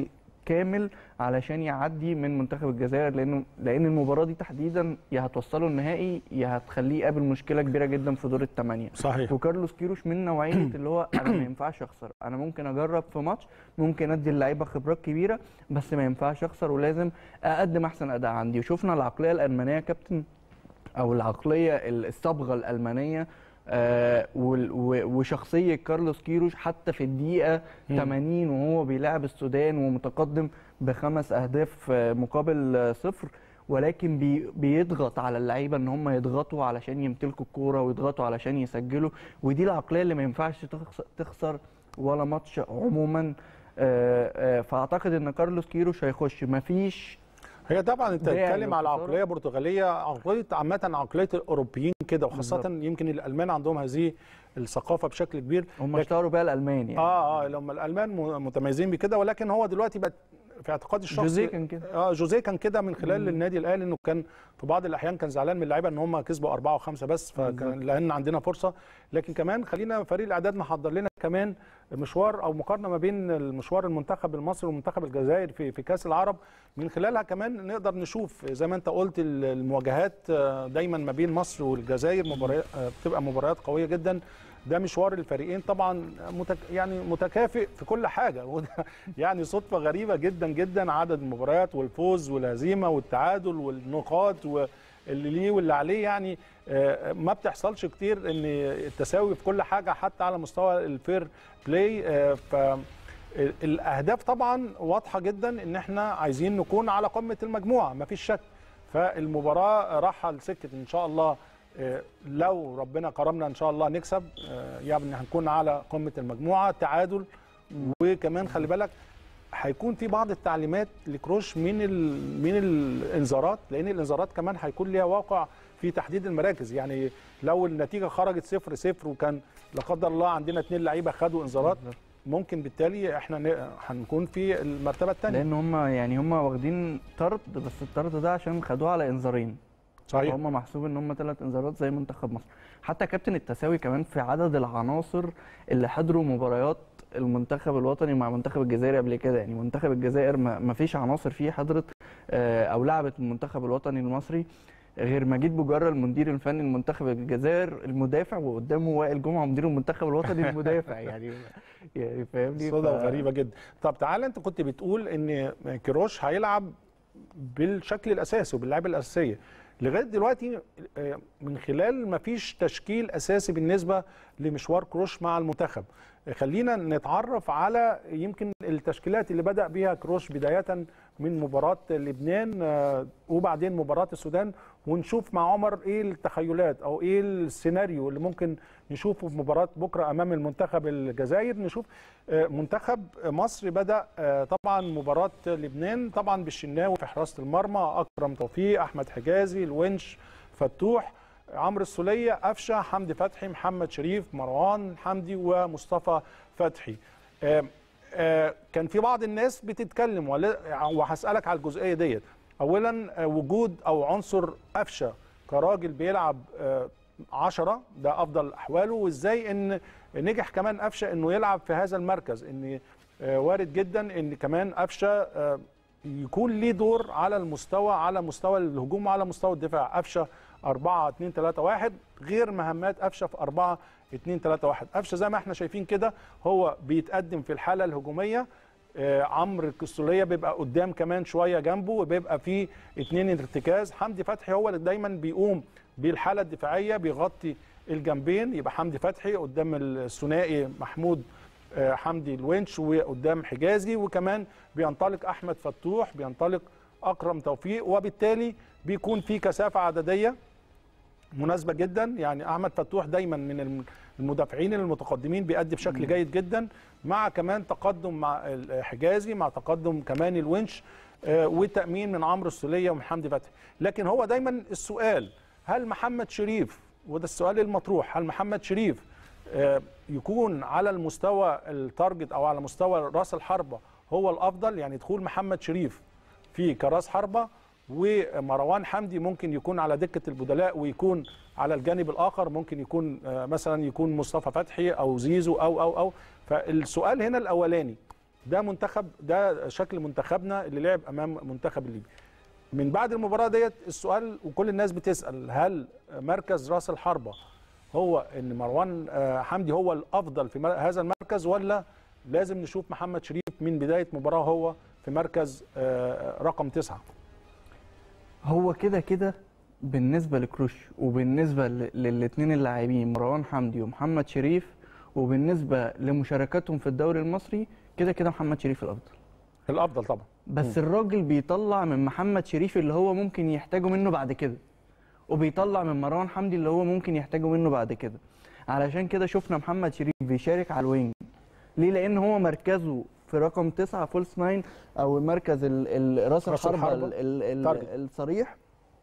كامل علشان يعدي من منتخب الجزائر لانه لان المباراه دي تحديدا يا هتوصله النهائي يا هتخليه يقابل مشكله كبيره جدا في دور الثمانيه صحيح وكارلوس كيروش من نوعيه اللي هو انا ما ينفعش اخسر انا ممكن اجرب في ماتش ممكن ادي اللعيبه خبرات كبيره بس ما ينفعش اخسر ولازم اقدم احسن اداء عندي وشفنا العقليه الالمانيه يا كابتن او العقليه الصبغه الالمانيه آه وال- و- وشخصيه كارلوس كيروش حتى في الدقيقه مم. 80 وهو بيلاعب السودان ومتقدم بخمس اهداف آه، مقابل آه، صفر ولكن بي بيضغط على اللعيبه ان هم يضغطوا علشان يمتلكوا الكوره ويضغطوا علشان يسجلوا ودي العقليه اللي ما ينفعش تخس- تخسر ولا ماتش عموما آه، آه، فاعتقد ان كارلوس كيروش هيخش مفيش هي طبعا انت داعي بتتكلم على للخسارة. عقليه برتغاليه عقليه عامه عقليه الاوروبيين كده وخاصه بالظبط. يمكن الالمان عندهم هذه الثقافه بشكل كبير هم لكن- اشتهروا بيها الالمان يعني اه اه لما الالمان م- متميزين بكده ولكن هو دلوقتي بقى في اعتقادي الشخصي جوزيه كان كده اه جوزيه كان كده من خلال مم. النادي الاهلي انه كان في بعض الاحيان كان زعلان من اللعيبه ان هم كسبوا اربعه وخمسه بس فكان بالظبط. لان عندنا فرصه لكن كمان خلينا فريق الاعداد محضر لنا كمان مشوار او مقارنه ما بين المشوار المنتخب المصري ومنتخب الجزائر في في كاس العرب من خلالها كمان نقدر نشوف زي ما انت قلت ال- المواجهات آه، دايما ما بين مصر والجزائر مباريات آه، بتبقى مباريات قويه جدا ده مشوار الفريقين طبعا متك يعني متكافئ في كل حاجه وده يعني صدفه غريبه جدا جدا عدد المباريات والفوز والهزيمه والتعادل والنقاط واللي ليه واللي عليه يعني آه، ما بتحصلش كتير ان التساوي في كل حاجه حتى على مستوى الفير بلاي آه، ف الاهداف طبعا واضحه جدا ان احنا عايزين نكون على قمه المجموعه ما فيش شك فالمباراه رايحه لسكه ان شاء الله آه، لو ربنا كرمنا ان شاء الله نكسب آه، يعني هنكون على قمه المجموعه تعادل وكمان خلي بالك هيكون في بعض التعليمات لكروش من ال... من الانذارات لان الانذارات كمان هيكون ليها واقع في تحديد المراكز يعني لو النتيجه خرجت صفر صفر وكان لا قدر الله عندنا اثنين لعيبه خدوا انذارات ممكن بالتالي احنا ن... هنكون في المرتبه الثانيه لان هم يعني هم واخدين طرد بس الطرد ده عشان خدوه على انذارين صحيح هم محسوب ان هم ثلاث انذارات زي منتخب مصر حتى كابتن التساوي كمان في عدد العناصر اللي حضروا مباريات المنتخب الوطني مع منتخب الجزائر قبل كده يعني منتخب الجزائر ما ما فيش عناصر فيه حضرت آه، او لعبت المنتخب الوطني المصري غير مجيد بوجره المدير الفني لمنتخب الجزائر المدافع وقدامه وائل جمعه مدير المنتخب الوطني المدافع يعني يعني فاهمني صدى ف- غريبه جدا طب تعالى انت كنت بتقول ان كروش هيلعب بالشكل الاساسي وباللعيبه الاساسيه لغايه دلوقتي آه، من خلال ما فيش تشكيل اساسي بالنسبه لمشوار كروش مع المنتخب آه، خلينا نتعرف على يمكن التشكيلات اللي بدا بيها كروش بدايه من مباراه لبنان آه، وبعدين مباراه السودان ونشوف مع عمر ايه التخيلات او ايه السيناريو اللي ممكن نشوفه في مباراه بكره امام المنتخب الجزائر نشوف آه، منتخب مصر بدا آه، طبعا مباراه لبنان طبعا بالشناوي في حراسه المرمى اكرم توفيق احمد حجازي الونش فتوح عمرو السوليه قفشه حمدي فتحي محمد شريف مروان حمدي ومصطفى فتحي آه، آه، كان في بعض الناس بتتكلم ولا- وهسالك على الجزئيه ديت اولا آه، وجود او عنصر قفشه كراجل بيلعب آه، عشرة ده افضل احواله وازاي ان نجح كمان قفشه انه يلعب في هذا المركز ان آه، وارد جدا ان كمان قفشه آه، يكون ليه دور على المستوى على مستوى الهجوم وعلى مستوى الدفاع قفشه 4 2 3 1 غير مهمات قفشه في 4 2 3 1 قفشه زي ما احنا شايفين كده هو بيتقدم في الحاله الهجوميه آه، عمرو الكستوليه بيبقى قدام كمان شويه جنبه وبيبقى في اتنين ارتكاز حمدي فتحي هو اللي دايما بيقوم بالحاله الدفاعيه بيغطي الجنبين يبقى حمدي فتحي قدام الثنائي محمود آه، حمدي الونش وقدام حجازي وكمان بينطلق احمد فتوح بينطلق اكرم توفيق وبالتالي بيكون في كثافه عدديه مناسبه جدا يعني احمد فتوح دايما من الم- المدافعين المتقدمين بيأدي بشكل جيد جدا مع كمان تقدم مع حجازي مع تقدم كمان الونش آه، وتأمين من عمرو السولية ومن حمدي فتحي لكن هو دايما السؤال هل محمد شريف وده السؤال المطروح هل محمد شريف آه، يكون على المستوى التارجت او على مستوى راس الحربة هو الافضل يعني دخول محمد شريف في كراس حربة ومروان حمدي ممكن يكون على دكة البدلاء ويكون على الجانب الآخر ممكن يكون آه، مثلا يكون مصطفى فتحي أو زيزو أو أو أو فالسؤال هنا الأولاني ده منتخب ده شكل منتخبنا اللي لعب امام منتخب الليبي من بعد المباراه ديت السؤال وكل الناس بتسال هل مركز راس الحربه هو ان مروان آه، حمدي هو الافضل في مر- هذا المركز ولا لازم نشوف محمد شريف من بدايه مباراه هو في مركز آه، رقم تسعة هو كده كده بالنسبه لكروش وبالنسبه للاثنين اللاعبين مروان حمدي ومحمد شريف وبالنسبه لمشاركاتهم في الدوري المصري كده كده محمد شريف الافضل الافضل طبعا بس الراجل بيطلع من محمد شريف اللي هو ممكن يحتاجه منه بعد كده وبيطلع من مروان حمدي اللي هو ممكن يحتاجه منه بعد كده علشان كده شفنا محمد شريف بيشارك على الوينج ليه لان هو مركزه في رقم تسعة فولس ناين او المركز ال- ال- راس راس الحربة الحربة. ال- ال- تارجت. ال- الصريح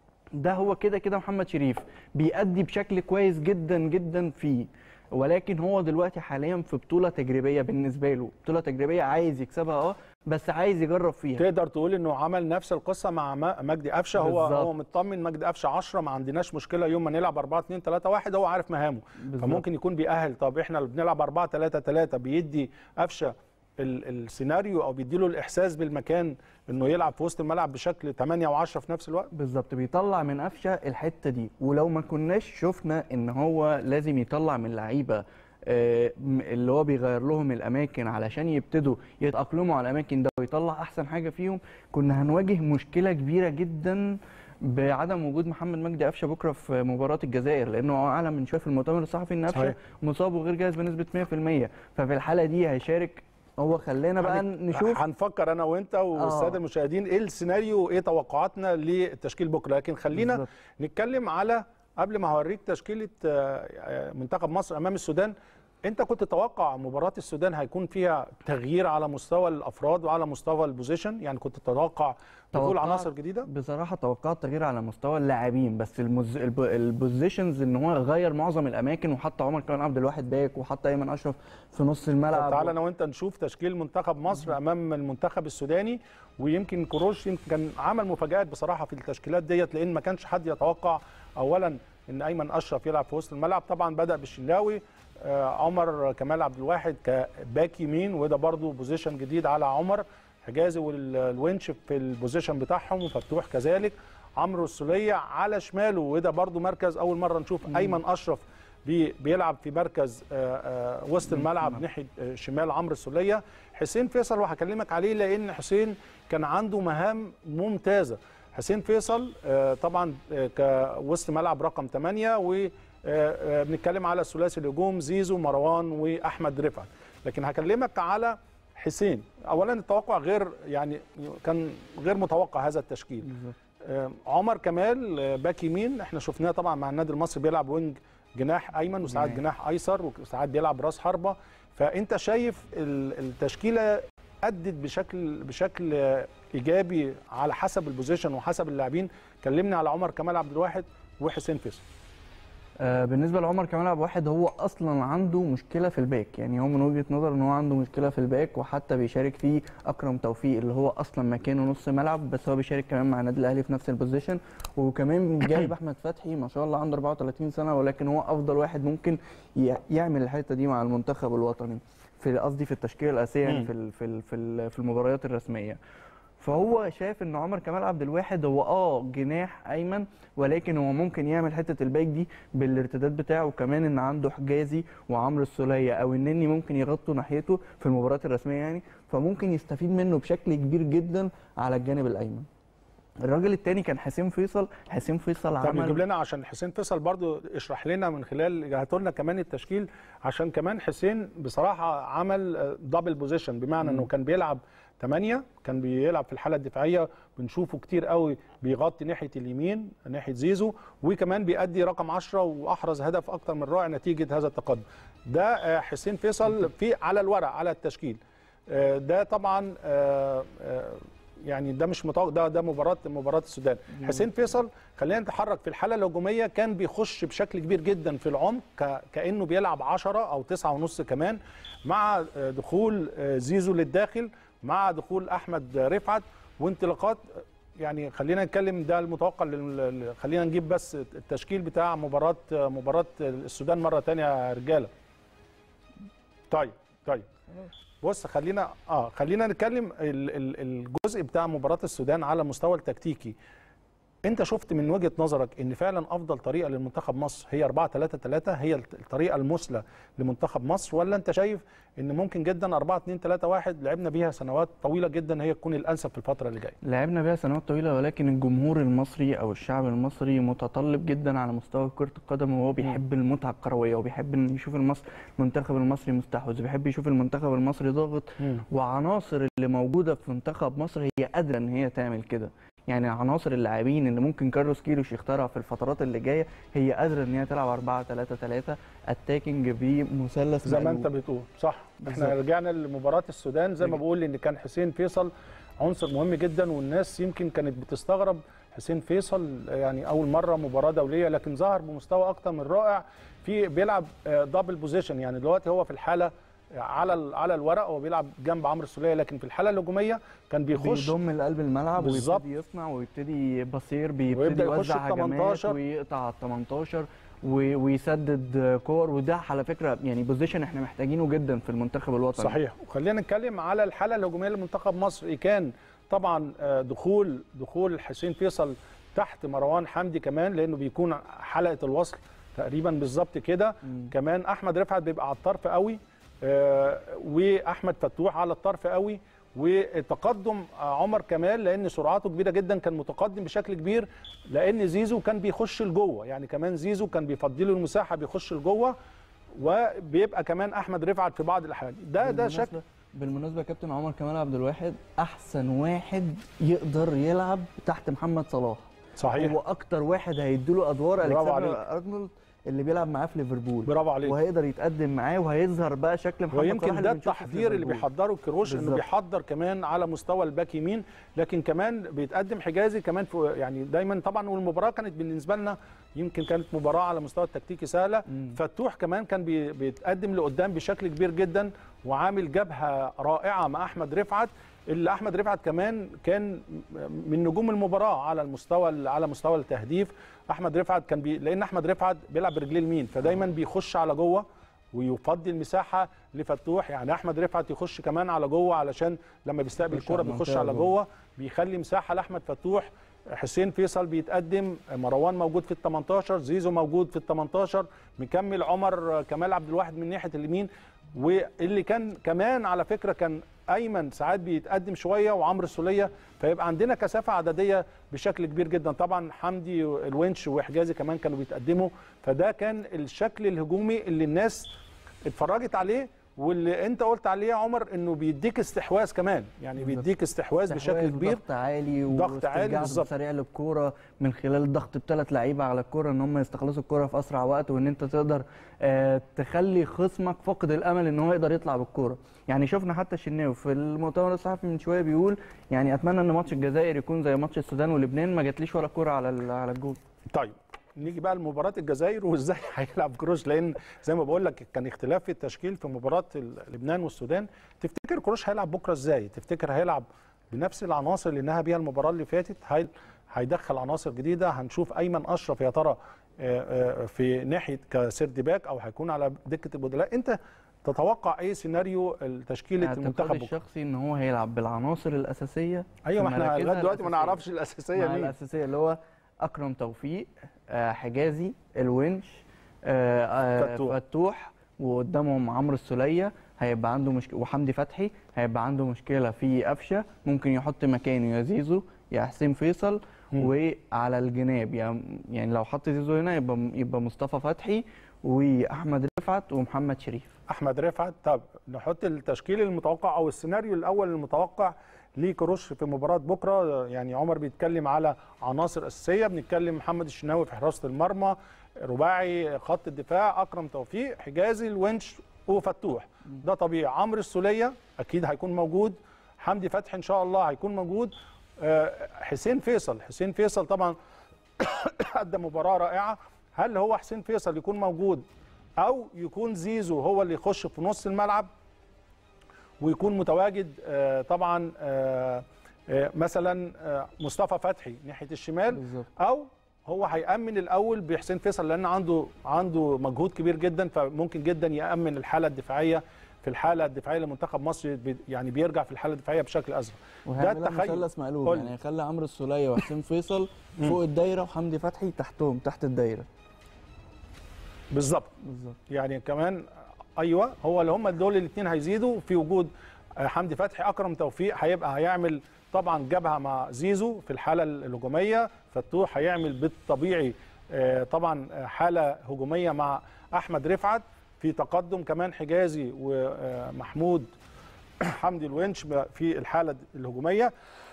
ده هو كده كده محمد شريف بيأدي بشكل كويس جدا جدا فيه ولكن هو دلوقتي حاليا في بطولة تجريبية بالنسبة له بطولة تجريبية عايز يكسبها اه بس عايز يجرب فيها تقدر تقول انه عمل نفس القصه مع م- مجدي قفشه هو بالظبط. هو مطمن مجدي قفشه 10 ما عندناش مشكله يوم ما نلعب 4 2 3 1 هو عارف مهامه بالظبط. فممكن يكون بيأهل طب احنا اللي بنلعب 4 3 3 بيدي قفشه ال- السيناريو او بيديله الاحساس بالمكان انه يلعب في وسط الملعب بشكل 8 و10 في نفس الوقت بالظبط بيطلع من قفشه الحته دي ولو ما كناش شفنا ان هو لازم يطلع من لعيبه آه، م- اللي هو بيغير لهم الاماكن علشان يبتدوا يتاقلموا على الاماكن ده ويطلع احسن حاجه فيهم كنا هنواجه مشكله كبيره جدا بعدم وجود محمد مجدي قفشه بكره في مباراه الجزائر لانه هو اعلن من شويه في المؤتمر الصحفي ان قفشه صحيح. مصاب وغير جاهز بنسبه 100% ففي الحاله دي هيشارك هو خلينا بقى هن- نشوف هنفكر انا وانت والساده آه. المشاهدين ايه السيناريو وايه توقعاتنا للتشكيل بكره لكن خلينا بالظبط. نتكلم على قبل ما هوريك تشكيله آه، آه، منتخب مصر امام السودان انت كنت تتوقع مباراه السودان هيكون فيها تغيير على مستوى الافراد وعلى مستوى البوزيشن يعني كنت تتوقع دخول توقعت- عناصر جديده بصراحه توقعت تغيير على مستوى اللاعبين بس المز... الب... البوزيشنز ان هو غير معظم الاماكن وحط عمر كمان عبد الواحد باك وحط ايمن اشرف في نص طب الملعب تعالى انا وانت نشوف تشكيل منتخب مصر امام المنتخب السوداني ويمكن كروش يمكن كان عمل مفاجات بصراحه في التشكيلات ديت لان ما كانش حد يتوقع اولا ان ايمن اشرف يلعب في وسط الملعب طبعا بدا بالشناوي آه، عمر كمال عبد الواحد كباك يمين وده برضو بوزيشن جديد على عمر حجازي والونش في البوزيشن بتاعهم وفتوح كذلك عمرو السوليه على شماله وده برضو مركز اول مره نشوف ايمن اشرف بي- بيلعب في مركز آه، آه، وسط الملعب ناحيه آه، شمال عمرو السوليه حسين فيصل وهكلمك عليه لان حسين كان عنده مهام ممتازه حسين فيصل آه، طبعا آه، كوسط ملعب رقم 8 وبنتكلم على ثلاثي الهجوم زيزو مروان واحمد رفعت لكن هكلمك على حسين اولا التوقع غير يعني كان غير متوقع هذا التشكيل آه، عمر كمال آه، باك يمين احنا شفناه طبعا مع النادي المصري بيلعب وينج جناح ايمن وساعات جناح. جناح ايسر وساعات بيلعب راس حربه فانت شايف ال- التشكيله ادت بشكل بشكل آه، ايجابي على حسب البوزيشن وحسب اللاعبين كلمني على عمر كمال عبد الواحد وحسين فيصل آه بالنسبه لعمر كمال عبد الواحد هو اصلا عنده مشكله في الباك يعني هو من وجهه نظر ان هو عنده مشكله في الباك وحتى بيشارك فيه اكرم توفيق اللي هو اصلا مكانه نص ملعب بس هو بيشارك كمان مع النادي الاهلي في نفس البوزيشن وكمان جايب احمد فتحي ما شاء الله عنده 34 سنه ولكن هو افضل واحد ممكن ي- يعمل الحته دي مع المنتخب الوطني في قصدي في التشكيله الاساسيه يعني مم. في ال- في ال- في ال- في المباريات الرسميه فهو شايف ان عمر كمال عبد الواحد هو اه جناح ايمن ولكن هو ممكن يعمل حته الباك دي بالارتداد بتاعه وكمان ان عنده حجازي وعمرو السوليه او النني ممكن يغطوا ناحيته في المباريات الرسميه يعني فممكن يستفيد منه بشكل كبير جدا على الجانب الايمن الراجل التاني كان حسين فيصل حسين فيصل طب نجيب عمل لنا عشان حسين فيصل برضو اشرح لنا من خلال هاتوا لنا كمان التشكيل عشان كمان حسين بصراحه عمل دبل بوزيشن بمعنى انه كان بيلعب 8 كان بيلعب في الحاله الدفاعيه بنشوفه كتير قوي بيغطي ناحيه اليمين ناحيه زيزو وكمان بيأدي رقم 10 واحرز هدف اكتر من رائع نتيجه هذا التقدم ده آه، حسين فيصل في على الورق على التشكيل آه، ده طبعا آه، آه، يعني ده مش متوقع ده ده مباراه مباراه السودان حسين فيصل خلينا نتحرك في الحاله الهجوميه كان بيخش بشكل كبير جدا في العمق ك- كانه بيلعب 10 او 9 ونص كمان مع آه، دخول آه، زيزو للداخل مع دخول احمد رفعت وانطلاقات يعني خلينا نتكلم ده المتوقع لل- لل- خلينا نجيب بس التشكيل بتاع مباراه مباراه السودان مره ثانيه يا رجاله طيب طيب بص خلينا اه خلينا نتكلم ال- ال- الجزء بتاع مباراه السودان على المستوى التكتيكي انت شفت من وجهه نظرك ان فعلا افضل طريقه للمنتخب مصر هي 4 3 3 هي الطريقه المثلى لمنتخب مصر ولا انت شايف ان ممكن جدا 4 2 3 1 لعبنا بيها سنوات طويله جدا هي تكون الانسب في الفتره اللي جايه لعبنا بيها سنوات طويلة ولكن الجمهور المصري أو الشعب المصري متطلب جدا على مستوى كرة القدم وهو بيحب المتعة الكروية وبيحب إن يشوف المصر المنتخب المصري مستحوذ بيحب يشوف المنتخب المصري ضاغط وعناصر اللي موجودة في منتخب مصر هي قادرة إن هي تعمل كده يعني عناصر اللاعبين اللي ممكن كارلوس كيروش يختارها في الفترات اللي جايه هي قادره ان هي تلعب 4 3 3 اتاكينج بمثلث زي ما مقلوب. انت بتقول صح احنا بالظبط. رجعنا لمباراه السودان زي ما رجع. بقول ان كان حسين فيصل عنصر مهم جدا والناس يمكن كانت بتستغرب حسين فيصل يعني اول مره مباراه دوليه لكن ظهر بمستوى اكتر من رائع في بيلعب دبل بوزيشن يعني دلوقتي هو في الحاله على ال- على الورق هو بيلعب جنب عمرو السوليه لكن في الحاله الهجوميه كان بيخش بيضم لقلب الملعب بالظبط. ويبتدي يصنع ويبتدي بصير بيبتدي ويبدأ يخش يوزع ال هجمات 18. ويقطع على ال 18 و- ويسدد كور وده على فكره يعني بوزيشن احنا محتاجينه جدا في المنتخب الوطني صحيح وخلينا نتكلم على الحاله الهجوميه لمنتخب مصر إيه كان طبعا آه، دخول دخول حسين فيصل تحت مروان حمدي كمان لانه بيكون حلقه الوصل تقريبا بالظبط كده مم. كمان احمد رفعت بيبقى على الطرف قوي آه، واحمد فتوح على الطرف قوي وتقدم آه، عمر كمال لان سرعته كبيره جدا كان متقدم بشكل كبير لان زيزو كان بيخش لجوه يعني كمان زيزو كان بيفضله المساحه بيخش لجوه وبيبقى كمان احمد رفعت في بعض الاحيان ده ده شكل بالمناسبة- بالمناسبه كابتن عمر كمال عبد الواحد احسن واحد يقدر يلعب تحت محمد صلاح صحيح هو اكتر واحد هيديله ادوار برافو الكسندر عليك. ارنولد اللي بيلعب معاه في ليفربول برافو عليك وهيقدر يتقدم معاه وهيظهر بقى شكل محمد صلاح ويمكن اللي ده بنشوفه في التحضير اللي ليفربول. بيحضره كروش انه بالظبط. بيحضر كمان على مستوى الباك يمين لكن كمان بيتقدم حجازي كمان في يعني دايما طبعا والمباراه كانت بالنسبه لنا يمكن كانت مباراه على مستوى التكتيكي سهله مم. فتوح كمان كان بي- بيتقدم لقدام بشكل كبير جدا وعامل جبهه رائعه مع احمد رفعت اللي احمد رفعت كمان كان من نجوم المباراه على المستوى على مستوى التهديف احمد رفعت كان بي لان احمد رفعت بيلعب برجليه اليمين فدايما بيخش على جوه ويفضي المساحه لفتوح يعني احمد رفعت يخش كمان على جوه علشان لما بيستقبل يخش الكوره على بيخش المنطقة على جوه. جوه بيخلي مساحه لاحمد فتوح حسين فيصل بيتقدم مروان موجود في ال 18 زيزو موجود في ال 18 مكمل عمر كمال عبد الواحد من ناحيه اليمين واللي كان كمان على فكره كان ايمن ساعات بيتقدم شويه وعمرو السوليه فيبقى عندنا كثافه عدديه بشكل كبير جدا طبعا حمدي الونش وحجازي كمان كانوا بيتقدموا فده كان الشكل الهجومي اللي الناس اتفرجت عليه واللي انت قلت عليه يا عمر انه بيديك استحواذ كمان يعني بالظبط. بيديك استحواذ بشكل استحواذ كبير ضغط عالي ضغط عالي واسترجاع بالظبط. سريع للكوره من خلال الضغط بثلاث لعيبه على الكوره ان هم يستخلصوا الكوره في اسرع وقت وان انت تقدر آه، تخلي خصمك فاقد الامل ان هو يقدر يطلع بالكوره يعني شفنا حتى الشناوي في المؤتمر الصحفي من شويه بيقول يعني اتمنى ان ماتش الجزائر يكون زي ماتش السودان ولبنان ما جاتليش ولا كوره على ال- على الجول طيب نيجي بقى لمباراه الجزائر وازاي هيلعب كروش لان زي ما بقول لك كان اختلاف في التشكيل في مباراه ال- لبنان والسودان تفتكر كروش هيلعب بكره ازاي تفتكر هيلعب بنفس العناصر اللي نهى بيها المباراه اللي فاتت هي هيدخل عناصر جديده هنشوف ايمن اشرف يا ترى آه، آه، في ناحيه كسيرد باك او هيكون على دكه البدلاء انت تتوقع اي سيناريو تشكيله المنتخب اعتقادي بكره الشخصي ان هو هيلعب بالعناصر الاساسيه ايوه ما في احنا مراكزها لغايه دلوقتي ما الأساسية. نعرفش الاساسيه مع مين الاساسيه اللي هو اكرم توفيق آه، حجازي الونش آه، آه، فتوح. فتوح وقدامهم عمرو السوليه هيبقى عنده مشكله وحمدي فتحي هيبقى عنده مشكله في قفشه ممكن يحط مكانه يا زيزو يا حسين فيصل مم. وعلى الجناب يعني يعني لو حط زيزو هنا يبقى يبقى مصطفى فتحي واحمد رفعت ومحمد شريف احمد رفعت طب نحط التشكيل المتوقع او السيناريو الاول المتوقع لكروش في مباراه بكره يعني عمر بيتكلم على عناصر اساسيه بنتكلم محمد الشناوي في حراسه المرمى رباعي خط الدفاع اكرم توفيق حجازي الونش وفتوح ده طبيعي عمرو السوليه اكيد هيكون موجود حمدي فتحي ان شاء الله هيكون موجود آه، حسين فيصل حسين فيصل طبعا قدم مباراه رائعه هل هو حسين فيصل يكون موجود او يكون زيزو هو اللي يخش في نص الملعب ويكون متواجد آه، طبعا آه، آه، مثلا آه، مصطفى فتحي ناحيه الشمال بالظبط او هو هيامن الاول بحسين فيصل لان عنده عنده مجهود كبير جدا فممكن جدا يامن الحاله الدفاعيه في الحاله الدفاعيه لمنتخب مصر بي- يعني بيرجع في الحاله الدفاعيه بشكل اسرع وهيعملها التخيل. مثلث مقلوب قول يعني لي. هيخلي عمرو السوليه وحسين فيصل فوق الدايره وحمدي فتحي تحتهم تحت الدايره بالظبط بالظبط يعني كمان ايوه هو اللي هم دول الاثنين هيزيدوا في وجود آه، حمدي فتحي اكرم توفيق هيبقى هيعمل طبعا جبهه مع زيزو في الحاله الهجوميه فتوح هيعمل بالطبيعي آه، طبعا آه، حاله هجوميه مع احمد رفعت في تقدم كمان حجازي ومحمود حمدي الونش في الحاله الهجوميه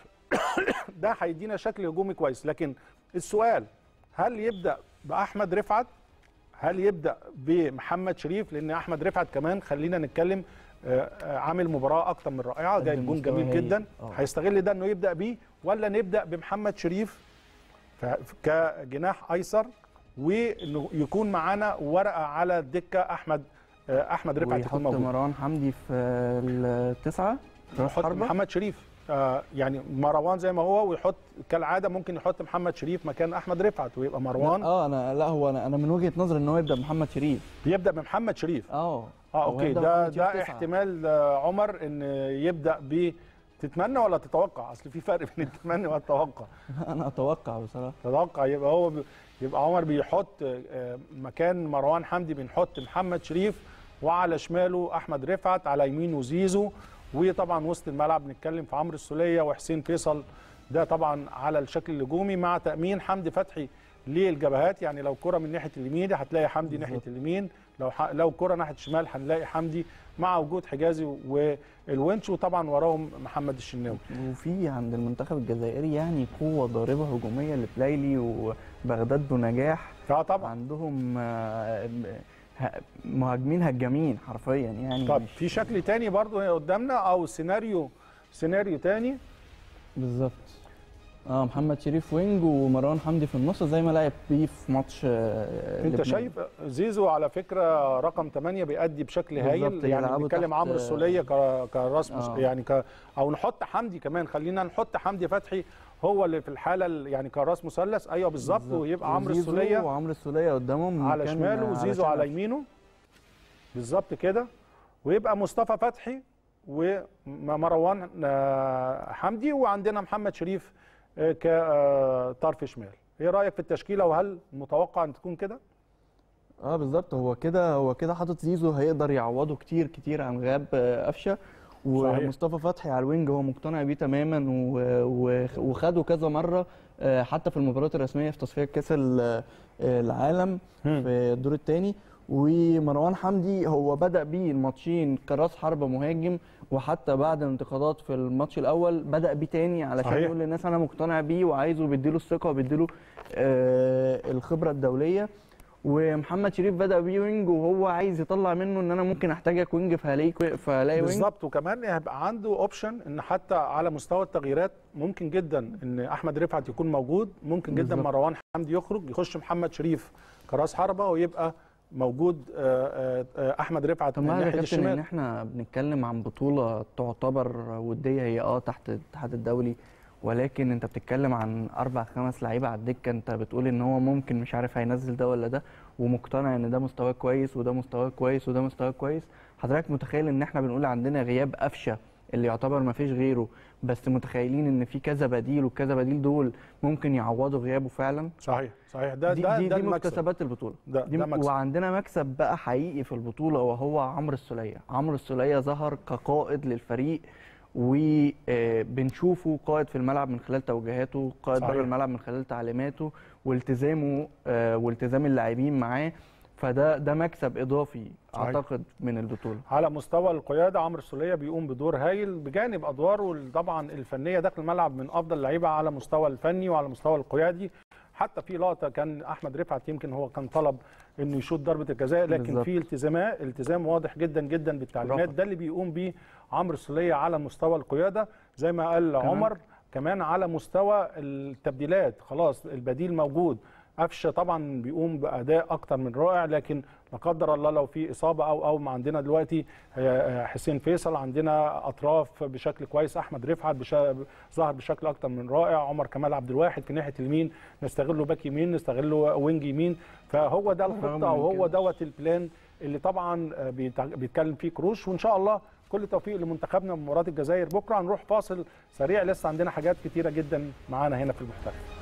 ده هيدينا شكل هجومي كويس لكن السؤال هل يبدا باحمد رفعت هل يبدا بمحمد شريف لان احمد رفعت كمان خلينا نتكلم آه، آه، عامل مباراه اكتر من رائعه جاي قدم جون مستوى جميل هايل. جدا آه. هيستغل ده انه يبدا بيه ولا نبدا بمحمد شريف ف- كجناح ايسر وانه يكون معانا ورقه على الدكه احمد آه، احمد رفعت ويحط يكون موجود مروان حمدي في التسعه راس يحط حربه محمد شريف آه يعني مروان زي ما هو ويحط كالعاده ممكن يحط محمد شريف مكان احمد رفعت ويبقى مروان لا، اه انا لا هو انا انا من وجهه نظري ان هو يبدا محمد شريف يبدا بمحمد شريف اه اه هو اوكي يبدأ ده محمد شريف ده تسعة. احتمال آه، عمر ان يبدا ب تتمنى ولا تتوقع اصل في فرق بين التمني والتوقع انا اتوقع بصراحه تتوقع يبقى هو بي- يبقى عمر بيحط آه، مكان مروان حمدي بنحط محمد شريف وعلى شماله احمد رفعت على يمينه زيزو وطبعا وسط الملعب نتكلم في عمرو السوليه وحسين فيصل ده طبعا على الشكل الهجومي مع تامين حمدي فتحي للجبهات يعني لو كره من ناحيه اليمين هتلاقي حمدي ناحيه اليمين لو ح... لو كره ناحيه الشمال هنلاقي حمدي مع وجود حجازي والونش وطبعا وراهم محمد الشناوي وفي عند المنتخب الجزائري يعني قوه ضاربه هجوميه لبلايلي وبغداد بنجاح فطبعا عندهم آه، ه- مهاجمين هجامين حرفيا يعني طب مش- في شكل تاني برضو هي قدامنا او سيناريو سيناريو تاني بالظبط اه محمد شريف وينج ومروان حمدي في النص زي ما لعب بيه في ماتش آه، انت لبنان. شايف زيزو على فكره رقم 8 بيأدي بشكل بالظبط، هايل يعني يلعبوا بنتكلم تحت- عمرو السوليه ك- كراس مس- آه. يعني ك او نحط حمدي كمان خلينا نحط حمدي فتحي هو اللي في الحاله ال- يعني كراس مثلث ايوه بالظبط ويبقى عمرو وزيزو السوليه وعمرو السوليه قدامهم على مكان- شماله وزيزو علشان على يمينه بالظبط كده ويبقى مصطفى فتحي ومروان آه، حمدي وعندنا محمد شريف آه، كطرف شمال ايه رايك في التشكيله وهل متوقع ان تكون كده اه بالظبط هو كده هو كده حاطط زيزو هيقدر يعوضه كتير كتير عن غياب آه، قفشه صحيح. ومصطفى فتحي على الوينج هو مقتنع بيه تماما و- و- وخده كذا مره آه، حتى في المباريات الرسميه في تصفيات كاس ال- آه، العالم مم. في الدور الثاني ومروان حمدي هو بدا بيه الماتشين كراس حربه مهاجم وحتى بعد الانتقادات في الماتش الاول بدا بيه تاني علشان صحيح. يقول للناس انا مقتنع بيه وعايزه بيديله الثقه وبيديله آه، الخبره الدوليه ومحمد شريف بدا بيه وينج وهو عايز يطلع منه ان انا ممكن احتاجك وينج فهلاقي كوي- فهلاقي وينج بالظبط وكمان هيبقى عنده اوبشن ان حتى على مستوى التغييرات ممكن جدا ان احمد رفعت يكون موجود ممكن جدا بالظبط. مروان حمدي يخرج يخش محمد شريف كراس حربه ويبقى موجود آه، آه، آه، احمد رفعت طب من ما يا ناحيه كابتن ان الشمال احنا بنتكلم عن بطوله تعتبر وديه هي اه تحت الاتحاد الدولي ولكن انت بتتكلم عن اربع خمس لعيبه على الدكه انت بتقول ان هو ممكن مش عارف هينزل ده ولا ده ومقتنع ان ده مستواه كويس وده مستواه كويس وده مستواه كويس حضرتك متخيل ان احنا بنقول عندنا غياب قفشه اللي يعتبر ما فيش غيره بس متخيلين ان في كذا بديل وكذا بديل دول ممكن يعوضوا غيابه فعلا صحيح صحيح ده دي ده دي, ده دي المكسب مكتسبات البطوله ده دي ده مكسب وعندنا مكسب بقى حقيقي في البطوله وهو عمرو السوليه عمرو السوليه ظهر كقائد للفريق وبنشوفه قائد في الملعب من خلال توجيهاته قائد صحيح. بره الملعب من خلال تعليماته والتزامه آه، والتزام اللاعبين معاه فده ده مكسب اضافي صحيح. اعتقد من البطوله على مستوى القياده عمرو السوليه بيقوم بدور هايل بجانب ادواره طبعا الفنيه داخل الملعب من افضل اللعيبه على مستوى الفني وعلى مستوى القيادي حتى في لقطه كان احمد رفعت يمكن هو كان طلب انه يشوط ضربه الجزاء لكن بالظبط. في التزامات التزام واضح جدا جدا بالتعليمات رفض. ده اللي بيقوم بيه عمرو السوليه على مستوى القياده زي ما قال كمان. عمر كمان على مستوى التبديلات خلاص البديل موجود قفشه طبعا بيقوم باداء اكتر من رائع لكن لا قدر الله لو في اصابه او او ما عندنا دلوقتي آه، حسين فيصل عندنا اطراف بشكل كويس احمد رفعت بشا... ظهر بشكل اكتر من رائع عمر كمال عبد الواحد في ناحيه اليمين نستغله باك يمين نستغله وينج يمين فهو ده رغم الخطه من او هو كده. دوت البلان اللي طبعا آه، بيتع- بيتكلم فيه كروش وان شاء الله كل التوفيق لمنتخبنا بمباراه الجزائر بكره هنروح فاصل سريع لسه عندنا حاجات كتيره جدا معانا هنا في المحترف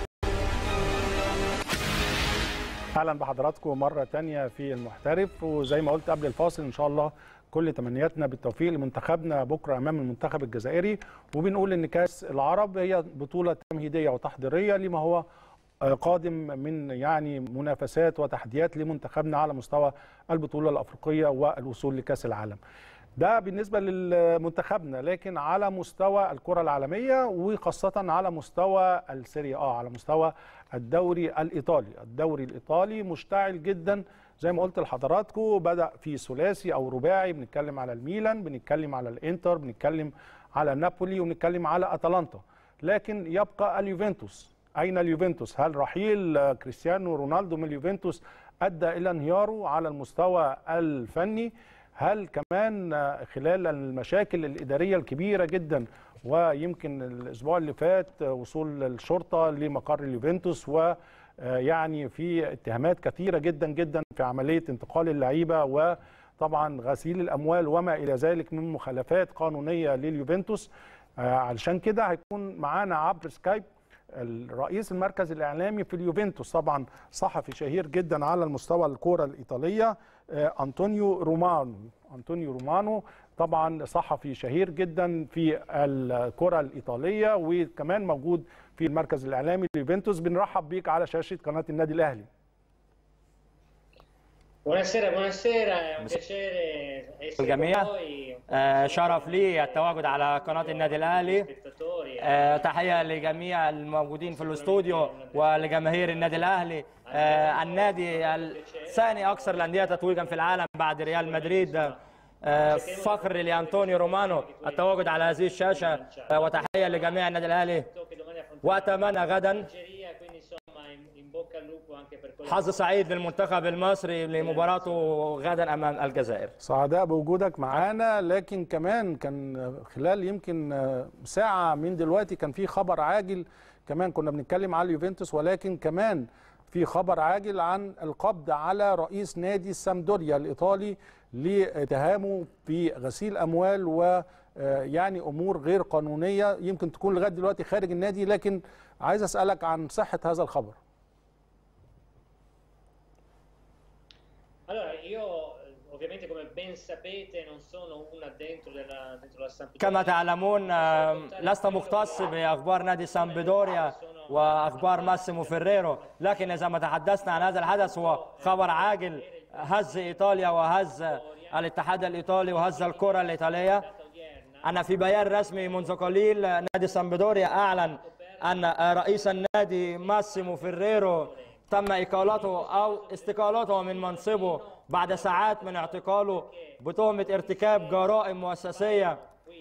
اهلا بحضراتكم مره تانية في المحترف وزي ما قلت قبل الفاصل ان شاء الله كل تمنياتنا بالتوفيق لمنتخبنا بكره امام المنتخب الجزائري وبنقول ان كاس العرب هي بطوله تمهيديه وتحضيريه لما هو آه، قادم من يعني منافسات وتحديات لمنتخبنا على مستوى البطوله الافريقيه والوصول لكاس العالم. ده بالنسبه لمنتخبنا لكن على مستوى الكره العالميه وخاصه على مستوى السيريا اه على مستوى الدوري الايطالي، الدوري الايطالي مشتعل جدا زي ما قلت لحضراتكم بدا في ثلاثي او رباعي بنتكلم على الميلان بنتكلم على الانتر بنتكلم على نابولي وبنتكلم على اتلانتا لكن يبقى اليوفنتوس اين اليوفنتوس هل رحيل آه، كريستيانو رونالدو من اليوفنتوس ادى الى انهياره على المستوى الفني هل كمان آه، خلال المشاكل الاداريه الكبيره جدا ويمكن الاسبوع اللي فات آه، وصول الشرطه لمقر اليوفنتوس و آه، يعني في اتهامات كثيره جدا جدا في عمليه انتقال اللعيبه وطبعا غسيل الاموال وما الى ذلك من مخالفات قانونيه لليوفنتوس آه، علشان كده هيكون معانا عبر سكايب الرئيس المركز الاعلامي في اليوفنتوس طبعا صحفي شهير جدا على المستوى الكره الايطاليه آه، انطونيو رومانو انطونيو رومانو طبعا صحفي شهير جدا في الكره الايطاليه وكمان موجود في المركز الاعلامي لليوفنتوس بنرحب بيك على شاشه قناه النادي الاهلي Buonasera, buonasera, è un piacere essere الجميع. con voi. آه، شرف لي التواجد على قناة النادي الأهلي spettatori. آه، تحية لجميع الموجودين في الاستوديو ولجماهير النادي الأهلي آه، النادي الثاني أكثر الأندية تتويجا في العالم بعد ريال مدريد آه، فخر لأنطونيو رومانو التواجد على هذه الشاشة آه، وتحية لجميع النادي الأهلي che domani affronteremo وأتمنى غدا l'Algeria, quindi insomma in, in bocca al lupo anche per quella حظ سعيد للمنتخب المصري لمباراته غدا أمام الجزائر سعداء بوجودك معانا لكن كمان كان خلال يمكن ساعة من دلوقتي كان في خبر عاجل كمان كنا بنتكلم على اليوفنتوس ولكن كمان في خبر عاجل عن القبض على رئيس نادي السامدوريا الإيطالي لاتهامه في غسيل أموال و يعني امور غير قانونيه يمكن تكون لغايه دلوقتي خارج النادي لكن عايز اسالك عن صحه هذا الخبر Allora, io eh, ovviamente come ben sapete non sono un addentro della, dentro la Sampdoria. كما تعلمون آه، لست مختص باخبار نادي سامبدوريا واخبار ماسيمو فيريرو لكن اذا ما تحدثنا عن هذا الحدث هو خبر عاجل هز ايطاليا وهز الاتحاد الايطالي وهز الكره الايطاليه أن في بيان رسمي منذ قليل نادي سامبدوريا أعلن أن رئيس النادي ماسيمو فيريرو تم إقالته أو استقالته من منصبه بعد ساعات من اعتقاله بتهمة ارتكاب جرائم مؤسسية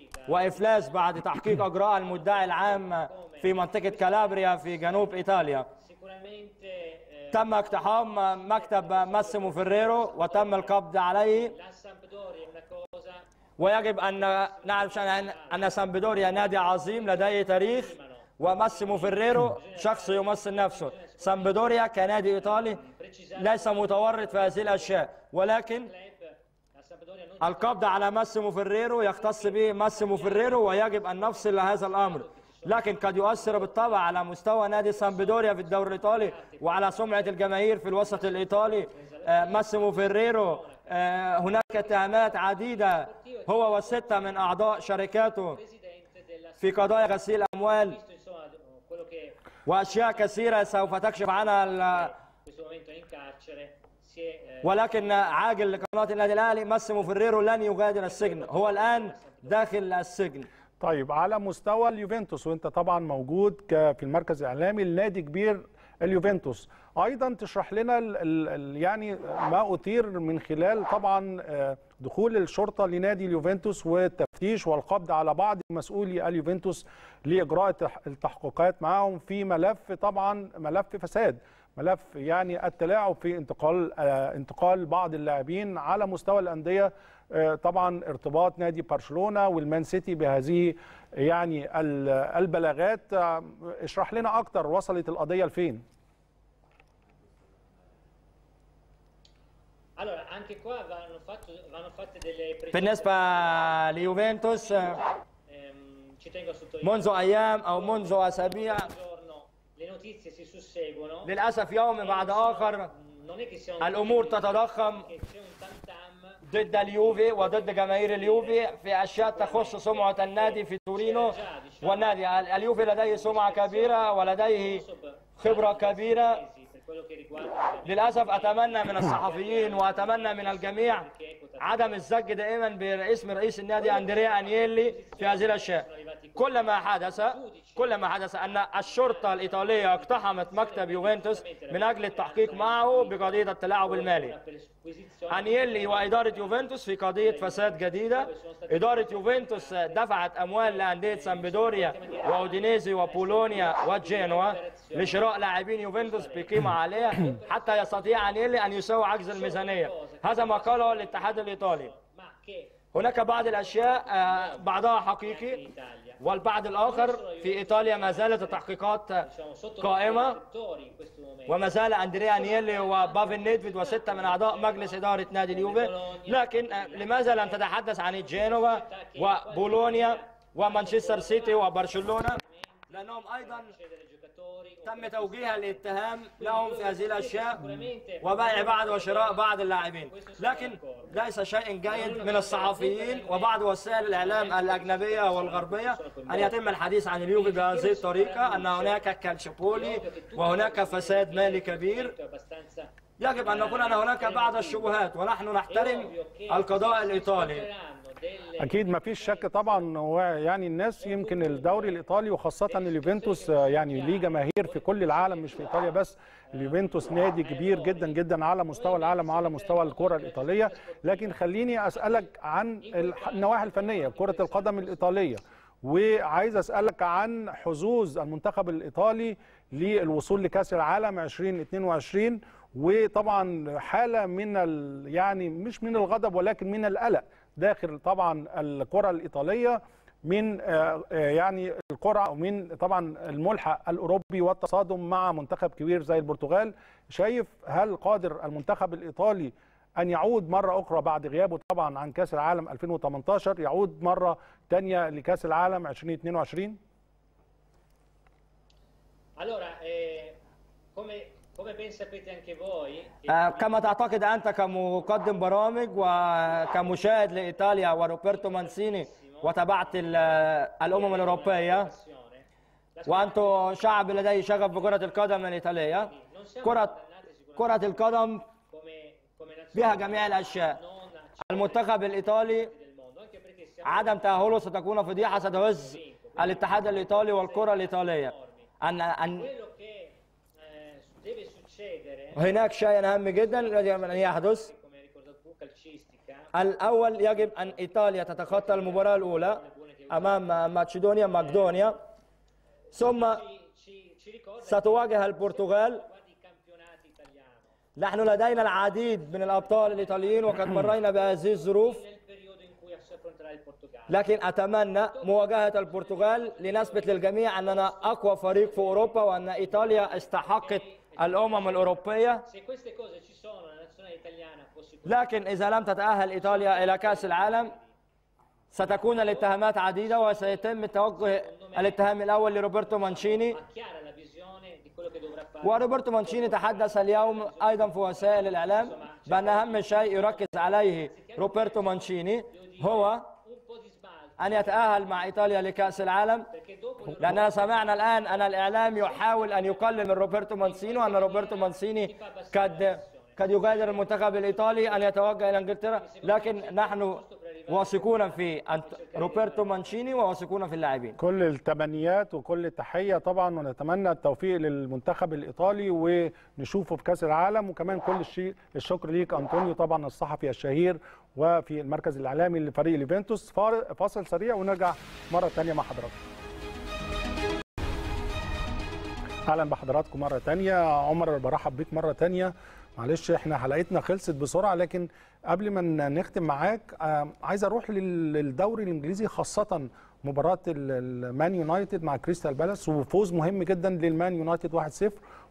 وإفلاس بعد تحقيق أجراء المدعي العام في منطقة كالابريا في جنوب إيطاليا Sicuramente eh, تم اقتحام مكتب ماسيمو فيريرو وتم القبض عليه la Sampdoria è una cosa ويجب ان نعرف شأن ان سامبدوريا نادي عظيم لديه تاريخ وماسيمو فيريرو شخص يمثل نفسه سامبدوريا كنادي ايطالي ليس متورط في هذه الاشياء ولكن club, la Sampdoria non القبض على ماسيمو فيريرو يختص به ماسيمو فيريرو ويجب ان نفصل هذا الامر لكن قد يؤثر بالطبع على مستوى نادي سامبدوريا في الدوري الايطالي وعلى سمعه الجماهير في الوسط الايطالي آه، ماسيمو فيريرو آه، هناك اتهامات عديده هو وسته من اعضاء شركاته presidente della في قضايا غسيل اموال visto insomma quello che واشياء كثيره سوف تكشف عنها ال- in questo momento è in carcere si è eh, ولكن عاجل لقناه النادي الاهلي ماسيمو فيريرو لن يغادر السجن هو الان داخل السجن طيب على مستوى اليوفنتوس وانت طبعا موجود ك- في المركز الاعلامي لنادي كبير اليوفنتوس ايضا تشرح لنا ال ال ال يعني ما اثير من خلال طبعا آه، دخول الشرطه لنادي اليوفنتوس والتفتيش والقبض على بعض مسؤولي اليوفنتوس لاجراء التح- التحقيقات معهم في ملف طبعا ملف فساد ملف يعني التلاعب في انتقال آه، انتقال بعض اللاعبين على مستوى الانديه آه، طبعا ارتباط نادي برشلونه والمان سيتي بهذه يعني ال- البلاغات آه، اشرح لنا اكتر وصلت القضيه لفين Allora, anche qua vanno, fatto, vanno fatte delle precise- بالنسبة ليوفنتوس Ehm, ci tengo a sottolineare منذ أيام أو منذ أسابيع un giorno le notizie si susseguono. للأسف يوم بعد آخر Non è che sia un الأمور تتضخم che c'è un tam tam ضد اليوفي وضد جماهير اليوفي في اشياء تخص سمعه النادي في تورينو والنادي اليوفي لديه سمعه كبيره ولديه خبره كبيره per quello che riguarda للاسف اتمنى من الصحفيين واتمنى من الجميع عدم الزج دائما باسم رئيس النادي اندريا انيلي في هذه الاشياء كل ما حدث كل ما حدث ان الشرطه الايطاليه اقتحمت مكتب يوفنتوس من اجل التحقيق معه بقضيه التلاعب المالي per l'esquisizione انيلي واداره يوفنتوس في قضيه فساد جديده اداره يوفنتوس دفعت اموال لانديه سامبدوريا واودينيزي وبولونيا وجينوا لشراء لاعبين يوفنتوس بقيمه عاليه حتى يستطيع انيلي ان يساوي عجز الميزانيه هذا ما قاله الاتحاد الايطالي ma che هناك بعض الاشياء آه، بعضها حقيقي والبعض الاخر في ايطاليا ما زالت التحقيقات diciamo sotto قائمه i riflettori in questo momento وما زال اندريا انيلي وبافن نيدفيد وسته من اعضاء مجلس اداره نادي اليوفي لكن آه، لماذا لم تتحدث عن جينوا وبولونيا ومانشستر سيتي وبرشلونه لانهم ايضا dei giocatori تم توجيه الاتهام لهم في هذه الاشياء وبيع بعض وشراء بعض اللاعبين لكن ليس شيء جيد من الصحفيين وبعض وسائل الاعلام الاجنبيه والغربيه ان يتم الحديث عن اليوفي بهذه الطريقه ان هناك كالشيبولي وهناك فساد مالي كبير abbastanza يجب ان نكون ان هناك بعض الشبهات ونحن نحترم القضاء الايطالي hanno delle اكيد ما فيش شك طبعا هو يعني الناس يمكن الدوري الايطالي وخاصه اليوفنتوس آه، يعني ليه جماهير في كل العالم مش في ايطاليا بس اليوفنتوس نادي كبير جدا جدا على مستوى العالم وعلى مستوى الكره الايطاليه لكن خليني اسالك عن الح- النواحي الفنيه كره القدم الايطاليه وعايز اسالك عن حظوظ المنتخب الايطالي للوصول لكاس العالم 2022 وطبعا حاله من ال يعني مش من الغضب ولكن من القلق داخل طبعا الكره الايطاليه من آه، آه، يعني القرعه او من طبعا الملحق الاوروبي والتصادم مع منتخب كبير زي البرتغال شايف هل قادر المنتخب الايطالي ان يعود مره اخرى بعد غيابه طبعا عن كاس العالم 2018 يعود مره ثانيه لكاس العالم 2022 Allora, eh, come, come ben sapete anche voi, che آه، كما تعتقد انت كمقدم برامج وكمشاهد لايطاليا وروبرتو مانسيني وتابعت ال- الامم الاوروبيه passione, la وانتم شعب لديه شغف بكره القدم الايطاليه non siamo كره condannati sicuramente كره القدم come, come nazione بها جميع الاشياء non المنتخب الايطالي del mondo, anche perché siamo عدم تاهله ستكون فضيحه ستهز الاتحاد الايطالي والكره الايطاليه ان ان quello che eh, deve succedere, هناك شيء هام جدا يجب ان يحدث come hai ricordato tu, calcistica, الاول يجب ان ايطاليا تتخطى المباراه الاولى امام ماكسيدونيا مقدونيا ثم ci, ci, ci ricorda ستواجه البرتغال guardi i campionati italiani نحن لدينا العديد من الابطال الايطاليين وقد مرينا بهذه الظروف nel periodo in cui si affronterà il Portogallo. لكن اتمنى مواجهه البرتغال لنثبت للجميع اننا اقوى فريق في اوروبا وان ايطاليا استحقت الامم الاوروبيه Se queste cose ci sono, la nazionale italiana può sicuramente لكن اذا لم تتاهل ايطاليا الى كاس العالم ستكون الاتهامات عديده وسيتم توجه الاتهام الاول لروبرتو مانشيني ha chiara la visione di quello che dovrà fare. وروبرتو مانشيني تحدث اليوم ايضا في وسائل الاعلام بان اهم شيء يركز عليه روبرتو مانشيني هو Un po' di sbalzo, ان يتاهل مع ايطاليا لكاس العالم perché dopo لاننا سمعنا الان ان الاعلام يحاول ان يقلل من روبرتو مانسيني وان روبرتو مانسيني قد قد يغادر المنتخب الايطالي ان يتوجه الى انجلترا لكن نحن واثقون في أنت- روبرتو مانشيني وواثقون في اللاعبين كل التمنيات وكل التحيه طبعا ونتمنى التوفيق للمنتخب الايطالي ونشوفه في كاس العالم وكمان كل الشيء الشكر ليك انطونيو طبعا الصحفي الشهير وفي المركز الاعلامي لفريق اليوفنتوس فار- فاصل سريع ونرجع مره ثانيه مع حضراتكم اهلا بحضراتكم مره تانية عمر برحب بيك مره تانية معلش احنا حلقتنا خلصت بسرعه لكن قبل ما ن- نختم معاك آه، عايز اروح لل- للدوري الانجليزي خاصه مباراه ال- المان يونايتد مع كريستال بالاس وفوز مهم جدا للمان يونايتد 1-0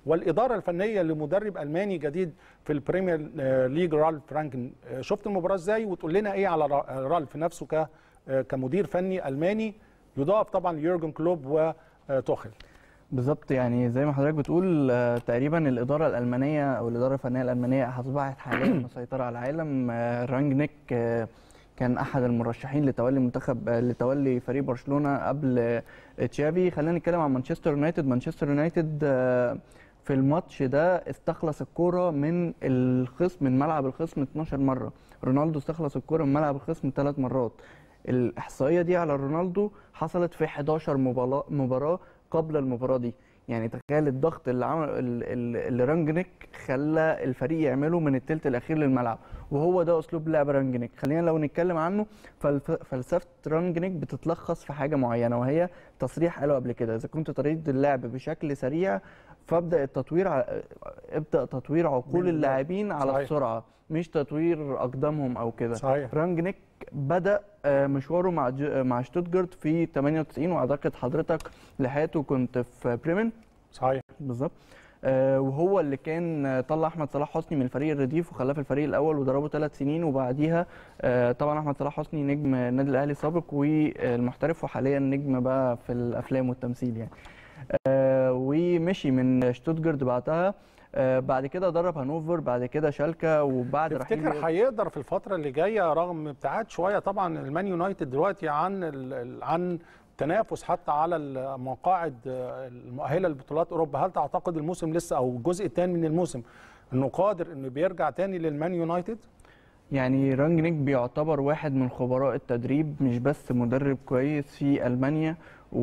والاداره الفنيه لمدرب الماني جديد في البريمير آه، ليج رالف فرانكن آه، شفت المباراه ازاي وتقول لنا ايه على را- رالف نفسه ك آه، كمدير فني الماني يضاف طبعا ليورجن كلوب وتوخل بالظبط يعني زي ما حضرتك بتقول آه، تقريبا الاداره الالمانيه او الاداره الفنيه الالمانيه اصبحت حاليا مسيطره على العالم آه، رانجنيك آه، كان احد المرشحين لتولي منتخب آه، لتولي فريق برشلونه قبل آه، تشافي خلينا نتكلم عن مانشستر يونايتد مانشستر يونايتد آه، في الماتش ده استخلص الكرة من الخصم من ملعب الخصم 12 مرة رونالدو استخلص الكرة من ملعب الخصم ثلاث مرات الإحصائية دي على رونالدو حصلت في 11 مبالا- مباراة قبل المباراة دي يعني تخيل الضغط اللي عمل ال- ال- اللي رانجنيك خلى الفريق يعمله من الثلث الاخير للملعب وهو ده اسلوب لعب رانجنيك خلينا لو نتكلم عنه فالف- فلسفه رانجنيك بتتلخص في حاجه معينه وهي تصريح قاله قبل كده اذا كنت تريد اللعب بشكل سريع فابدا التطوير ع- ابدا تطوير عقول من- اللاعبين على صحيح. السرعه مش تطوير اقدامهم او كده صحيح رانجنيك بدا آه، مشواره مع ج- مع شتوتجارت في 98 واعتقد حضرتك لحقته كنت في بريمن صحيح بالظبط آه، وهو اللي كان آه، طلع احمد صلاح حسني من الفريق الرديف وخلاه في الفريق الاول ودربه ثلاث سنين وبعديها آه، طبعا احمد صلاح حسني نجم النادي الاهلي السابق والمحترف وحاليا نجم بقى في الافلام والتمثيل يعني آه، ومشي من شتوتجارت بعدها آه، بعد كده درب هانوفر بعد كده شالكا وبعد تفتكر رحيل هيقدر في الفتره اللي جايه رغم ابتعاد شويه طبعا المان يونايتد دلوقتي عن ال- ال- عن تنافس حتى على المقاعد آه، المؤهله لبطولات اوروبا هل تعتقد الموسم لسه او الجزء الثاني من الموسم انه قادر انه بيرجع تاني للمان يونايتد يعني رانجنيك بيعتبر واحد من خبراء التدريب مش بس مدرب كويس في المانيا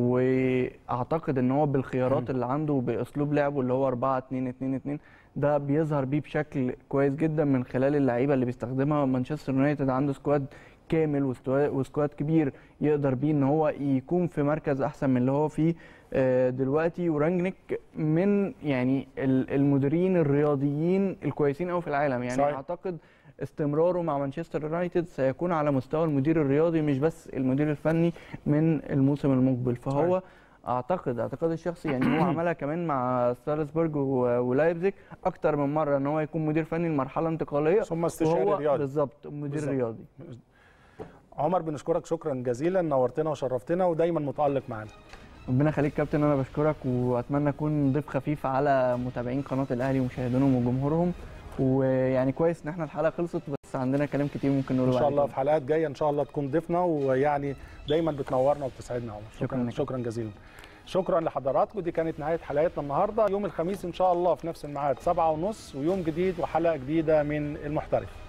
واعتقد ان هو بالخيارات اللي عنده وباسلوب لعبه اللي هو 4 2 2 2 ده بيظهر بيه بشكل كويس جدا من خلال اللعيبه اللي بيستخدمها مانشستر يونايتد عنده سكواد كامل وستوا- وسكواد كبير يقدر بيه ان هو يكون في مركز احسن من اللي هو فيه آه، دلوقتي ورانجنيك من يعني ال- المديرين الرياضيين الكويسين قوي في العالم يعني صحيح. اعتقد استمراره مع مانشستر يونايتد سيكون على مستوى المدير الرياضي مش بس المدير الفني من الموسم المقبل فهو اعتقد اعتقاد الشخصي يعني هو عملها كمان مع سالزبورج و- ولايبزيج اكتر من مره ان هو يكون مدير فني لمرحله انتقاليه ثم استشاري وهو رياضي بالظبط مدير بالظبط. رياضي عمر بنشكرك شكرا جزيلا نورتنا وشرفتنا ودايما متالق معانا ربنا يخليك كابتن انا بشكرك واتمنى اكون ضيف خفيف على متابعين قناه الاهلي ومشاهدينهم وجمهورهم ويعني كويس ان احنا الحلقه خلصت بس عندنا كلام كتير ممكن نقوله ان شاء بعد الله كده. في حلقات جايه ان شاء الله تكون ضيفنا ويعني دايما بتنورنا وبتسعدنا يا عمر شكراً شكرا لك. شكرا جزيلا شكرا لحضراتكم دي كانت نهايه حلقتنا النهارده يوم الخميس ان شاء الله في نفس الميعاد 7:30 ويوم جديد وحلقه جديده من المحترف